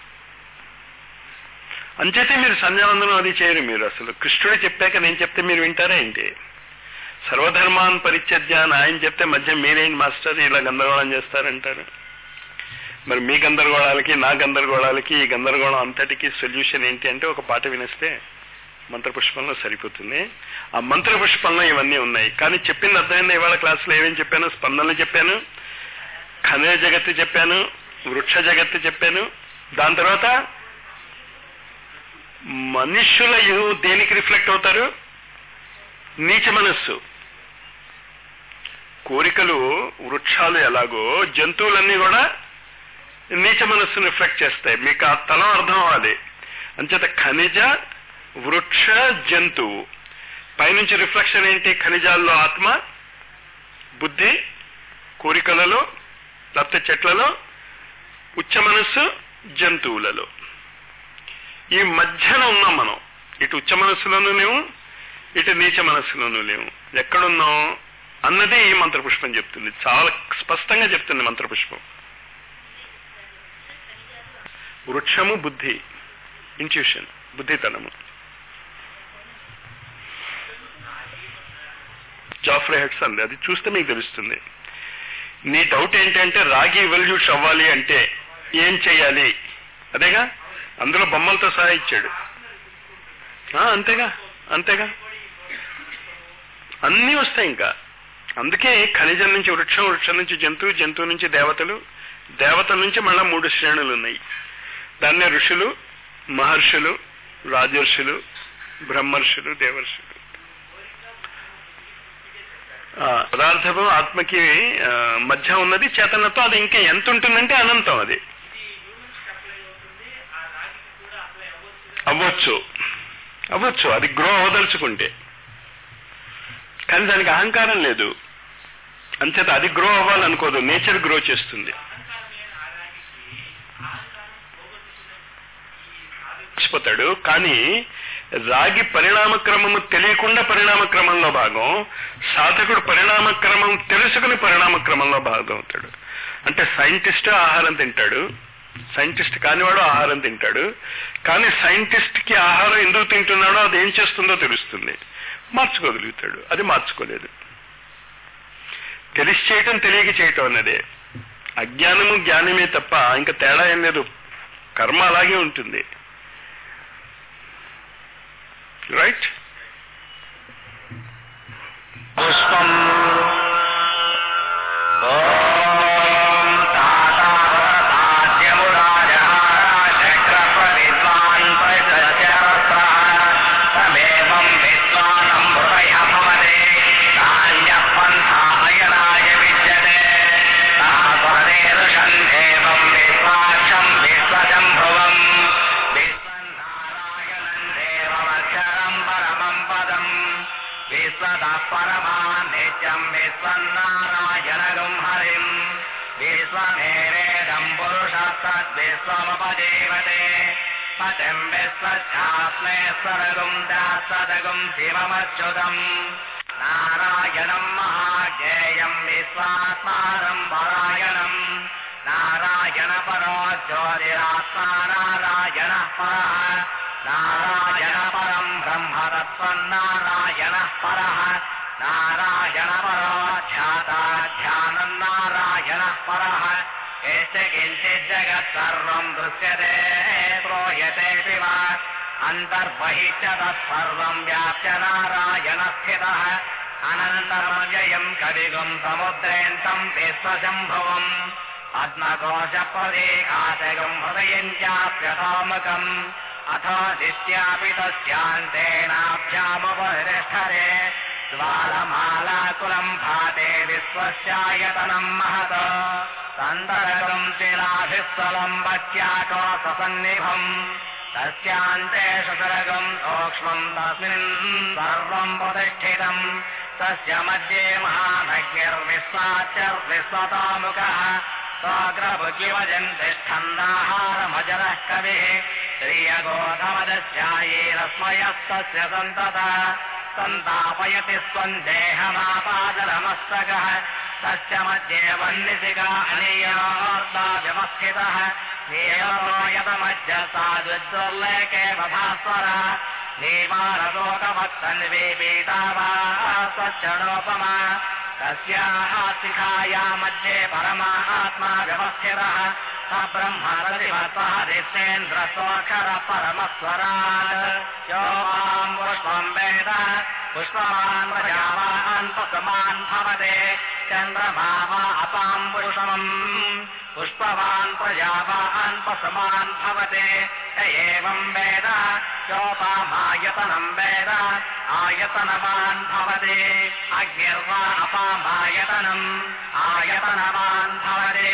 అంచేతే మీరు సంధ్యావందనం అది చేయరు మీరు అసలు కృష్ణుడు చెప్పాక నేను చెప్తే మీరు వింటారా ఏంటి సర్వధర్మాన్ పరిత్యజ్య అని ఆయన చెప్తే మధ్య మీరేంటి మాస్టర్ ఇలా గందరగోళం చేస్తారంటారు మరి మీ గందరగోళాలకి నా గందరగోళాలకి ఈ గందరగోళం అంతటికి సొల్యూషన్ ఏంటి అంటే ఒక పాట వినిస్తే మంత్రపుష్పంలో సరిపోతుంది ఆ మంత్రపుష్పంలో ఇవన్నీ ఉన్నాయి కానీ చెప్పింది అర్థమైంది ఇవాళ క్లాసులో ఏమేమి చెప్పాను స్పందనలు చెప్పాను ఖనిజ జగత్తు చెప్పాను వృక్ష జగత్తు చెప్పాను దాని తర్వాత మనుష్యుల యు- దేనికి రిఫ్లెక్ట్ అవుతారు నీచ మనస్సు కోరికలు వృక్షాలు ఎలాగో జంతువులన్నీ కూడా నీచ మనస్సును రిఫ్లెక్ట్ చేస్తాయి మీకు ఆ తలం అర్థం అవ్వాలి అంచేత ఖనిజ వృక్ష జంతువు పైనుంచి రిఫ్లెక్షన్ ఏంటి ఖనిజాల్లో ఆత్మ బుద్ధి కోరికలలో లేకపోతే చెట్లలో ఉచ్చ మనస్సు జంతువులలో ఈ మధ్యన ఉన్నాం మనం ఇటు ఉచ్చ మనస్సులోనూ లేవు ఇటు నీచ మనస్సులోనూ లేవు ఎక్కడున్నాం అన్నది ఈ మంత్రపుష్పం చెప్తుంది చాలా స్పష్టంగా చెప్తుంది మంత్రపుష్పం వృక్షము బుద్ధి ఇంట్యూషన్ బుద్ధితనము జాఫ్రే హెడ్స్ అంది అది చూస్తే మీకు తెలుస్తుంది నీ డౌట్ ఏంటంటే రాగి ఇవల్యూట్స్ అవ్వాలి అంటే ఏం చెయ్యాలి అదేగా అందులో బొమ్మలతో సహా ఇచ్చాడు ఆ, అంతేగా అంతేగా అన్నీ వస్తాయి ఇంకా అందుకే ఖనిజం నుంచి వృక్షం వృక్షం నుంచి జంతువు జంతువు నుంచి దేవతలు దేవతల నుంచి మళ్ళా మూడు శ్రేణులు ఉన్నాయి దాన్నే ఋషులు మహర్షులు రాజర్షులు బ్రహ్మర్షులు దేవర్షులు ఆ, పదార్థము ఆత్మకి ఆ, మధ్య ఉన్నది చేతనత్వం అది ఇంకా ఎంత ఉంటుందంటే అనంతం అది అవ్వచ్చు అవ్వచ్చు అది గ్రో అవదలుచుకుంటే కానీ దానికి అహంకారం లేదు అంచేత అది గ్రో అవ్వాలనుకోదు నేచర్ గ్రో చేస్తుంది మర్చిపోతాడు కానీ రాగి పరిణామ క్రమము తెలియకుండా పరిణామ క్రమంలో భాగం సాధకుడు పరిణామ క్రమం తెలుసుకుని పరిణామ క్రమంలో భాగం అవుతాడు అంటే సైంటిస్ట్ ఆహారం తింటాడు సైంటిస్ట్ కానివాడు ఆహారం తింటాడు కానీ సైంటిస్ట్ కి ఆహారం ఎందుకు తింటున్నాడో అది ఏం చేస్తుందో తెలుస్తుంది మార్చుకోగలుగుతాడు అది మార్చుకోలేదు తెలిసి చేయటం తెలియక చేయటం అన్నదే అజ్ఞానము జ్ఞానమే తప్ప ఇంకా తేడా ఏం లేదు కర్మ అలాగే ఉంటుంది రైట్ పుష్పం ఓం తాతావతాద్యమురాజహారచక్రప్రవిద్వాన్ పరిసస్యరస్రః తమేవం విద్వానం హృదయ భవతే నాణ్యః పంథాయనాయ విద్యతే తాపదేరుషం దేవం విశ్వాక్షం విశ్వశంభువం విశ్వన్నారాయణం దేవమక్షరం పరమం పదం విశ్వతః పరమా నిత్యం విశ్వన్నారాయణగం హరిం విశ్వమేరేదం పురుషస్తద్విశ్వముపజీవతే పతిం విశ్వస్యాస్మేశ్వరగుం దాసదగుం శివమచ్యుతం నారాయణం మహాజ్ఞేయం విశ్వాత్మానం పరాయణం నారాయణ పరో జ్యోతిరాత్మా నారాయణ పర నారాయణ పరం బ్రహ్మతత్వం నారాయణ పర నారాయణ పరో ధ్యాతాధ్యానం నారాయణ పర ఎస్ కించిత్ జగత్ సర్వం దృశ్యతే శ్రూయతే శివ అంతర్బహిశ్చ తత్సర్వం వ్యాప్య నారాయణ స్థిత అనంతరమవ్యయం కవిగుం సముద్రేంతం విశ్వశంభవం పద్మకోశ ప్రదేకాశగం హృదయం చాప్యతామకం అథ దిత్యాపి తస్యాంతేనాభ్యాముపరిష్టరే ద్వారమాలాకులం భాతే విశ్వస్యాయతనం మహత సందరగం శిలాభిస్థలం వత్యాకోసన్నిభం తస్యాంతే సుసరగం సూక్ష్మం తస్మిన్ సర్వం ప్రతిష్ఠితం తస్య మధ్యే మహానగ్నిర్విశ్వాచర్విశ్వతాముఖः సాగ్రభుజివజన్ తిష్టన్నాహారమజరः కవిः శ్రియగోధమదస్యాయేరస్మయస్తస్య సంతత सन्तापयति स्वम् देहमापादरमस्तकः तस्य मध्ये वह्निशिखा अनीयोर्दाव्यवस्थितः नीयो यतमध्य सा विद्युल्लेखे भास्वरः नीवारलोकभक्तन्वीपीता वा स्वच्छणोपमा तस्याः शिखाया मध्ये परमात्मा व्यवस्थितः स ब्रह्मरतिमत्वहरिश्चेन्द्रस्वखर परमस्वरात् यो माम् पुष्पम् वेद पुष्पवान् प्रजावान् पशुमान् भवते चन्द्रमा वा अपाम् पुष्पम् पुष्पवान् प्रजावान् पशुमान् भवते य एवम् वेद योपामायतनम् वेद आयतनवान् भवते अग्निर्वा अपामायतनम् आयतनवान् भवते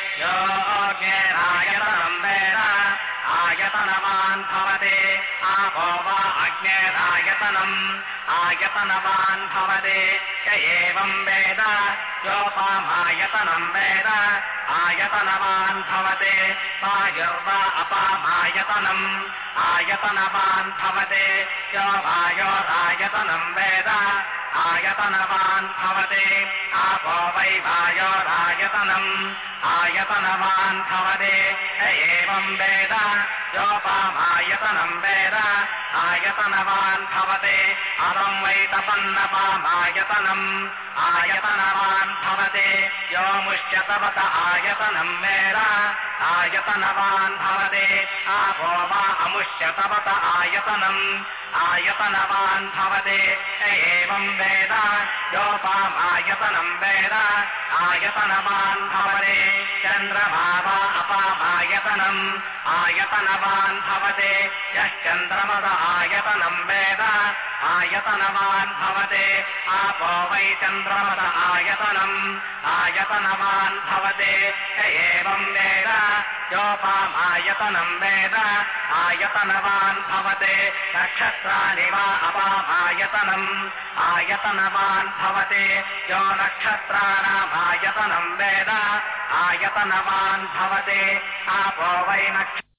योऽग्नेरायतनम् वेद आयतनवान् भवते आपो वा अग्नेरायतनम् आयतनवान् भवते य एवम् वेद योपामायतनम् वेद आयतनवान् भवते वायुर्वा अपामायतनम् आयतनवान् भवते यो वायोरायतनम् वेद आयतनवान् भवते आपो वै वायोरायतनम् आयतनवान् भवते य एवम् वेद योपामायतनम् वेद आयतनवान् भवते अरम् वै तपन्नपामायतनम् आयतनवान् भवते यो मुष्यतवत आयतनम् वेद आयतनवान् भवते आपो वा अमुष्यतवत आयतनम् आयतनवान् भवते य एवम् वेद योपामायतनम् वेद आयतनवान् भवते चन्द्रमा वा अपामायतनम् आयतनवान् भवते यश्चन्द्रमद आयतनम् वेद आयतनवान् भवते आपो वै चन्द्रमद आयतनम् आयतनवान् भवते य एवम् वेद योपामायतनम् वेद आयतनवान् भवते नक्षत्राणि वा अपामायतनम् आयतनवान् भवते यो नक्षत्राणामायतनम् वेद आयतनवान् भवते आपो वै नक्ष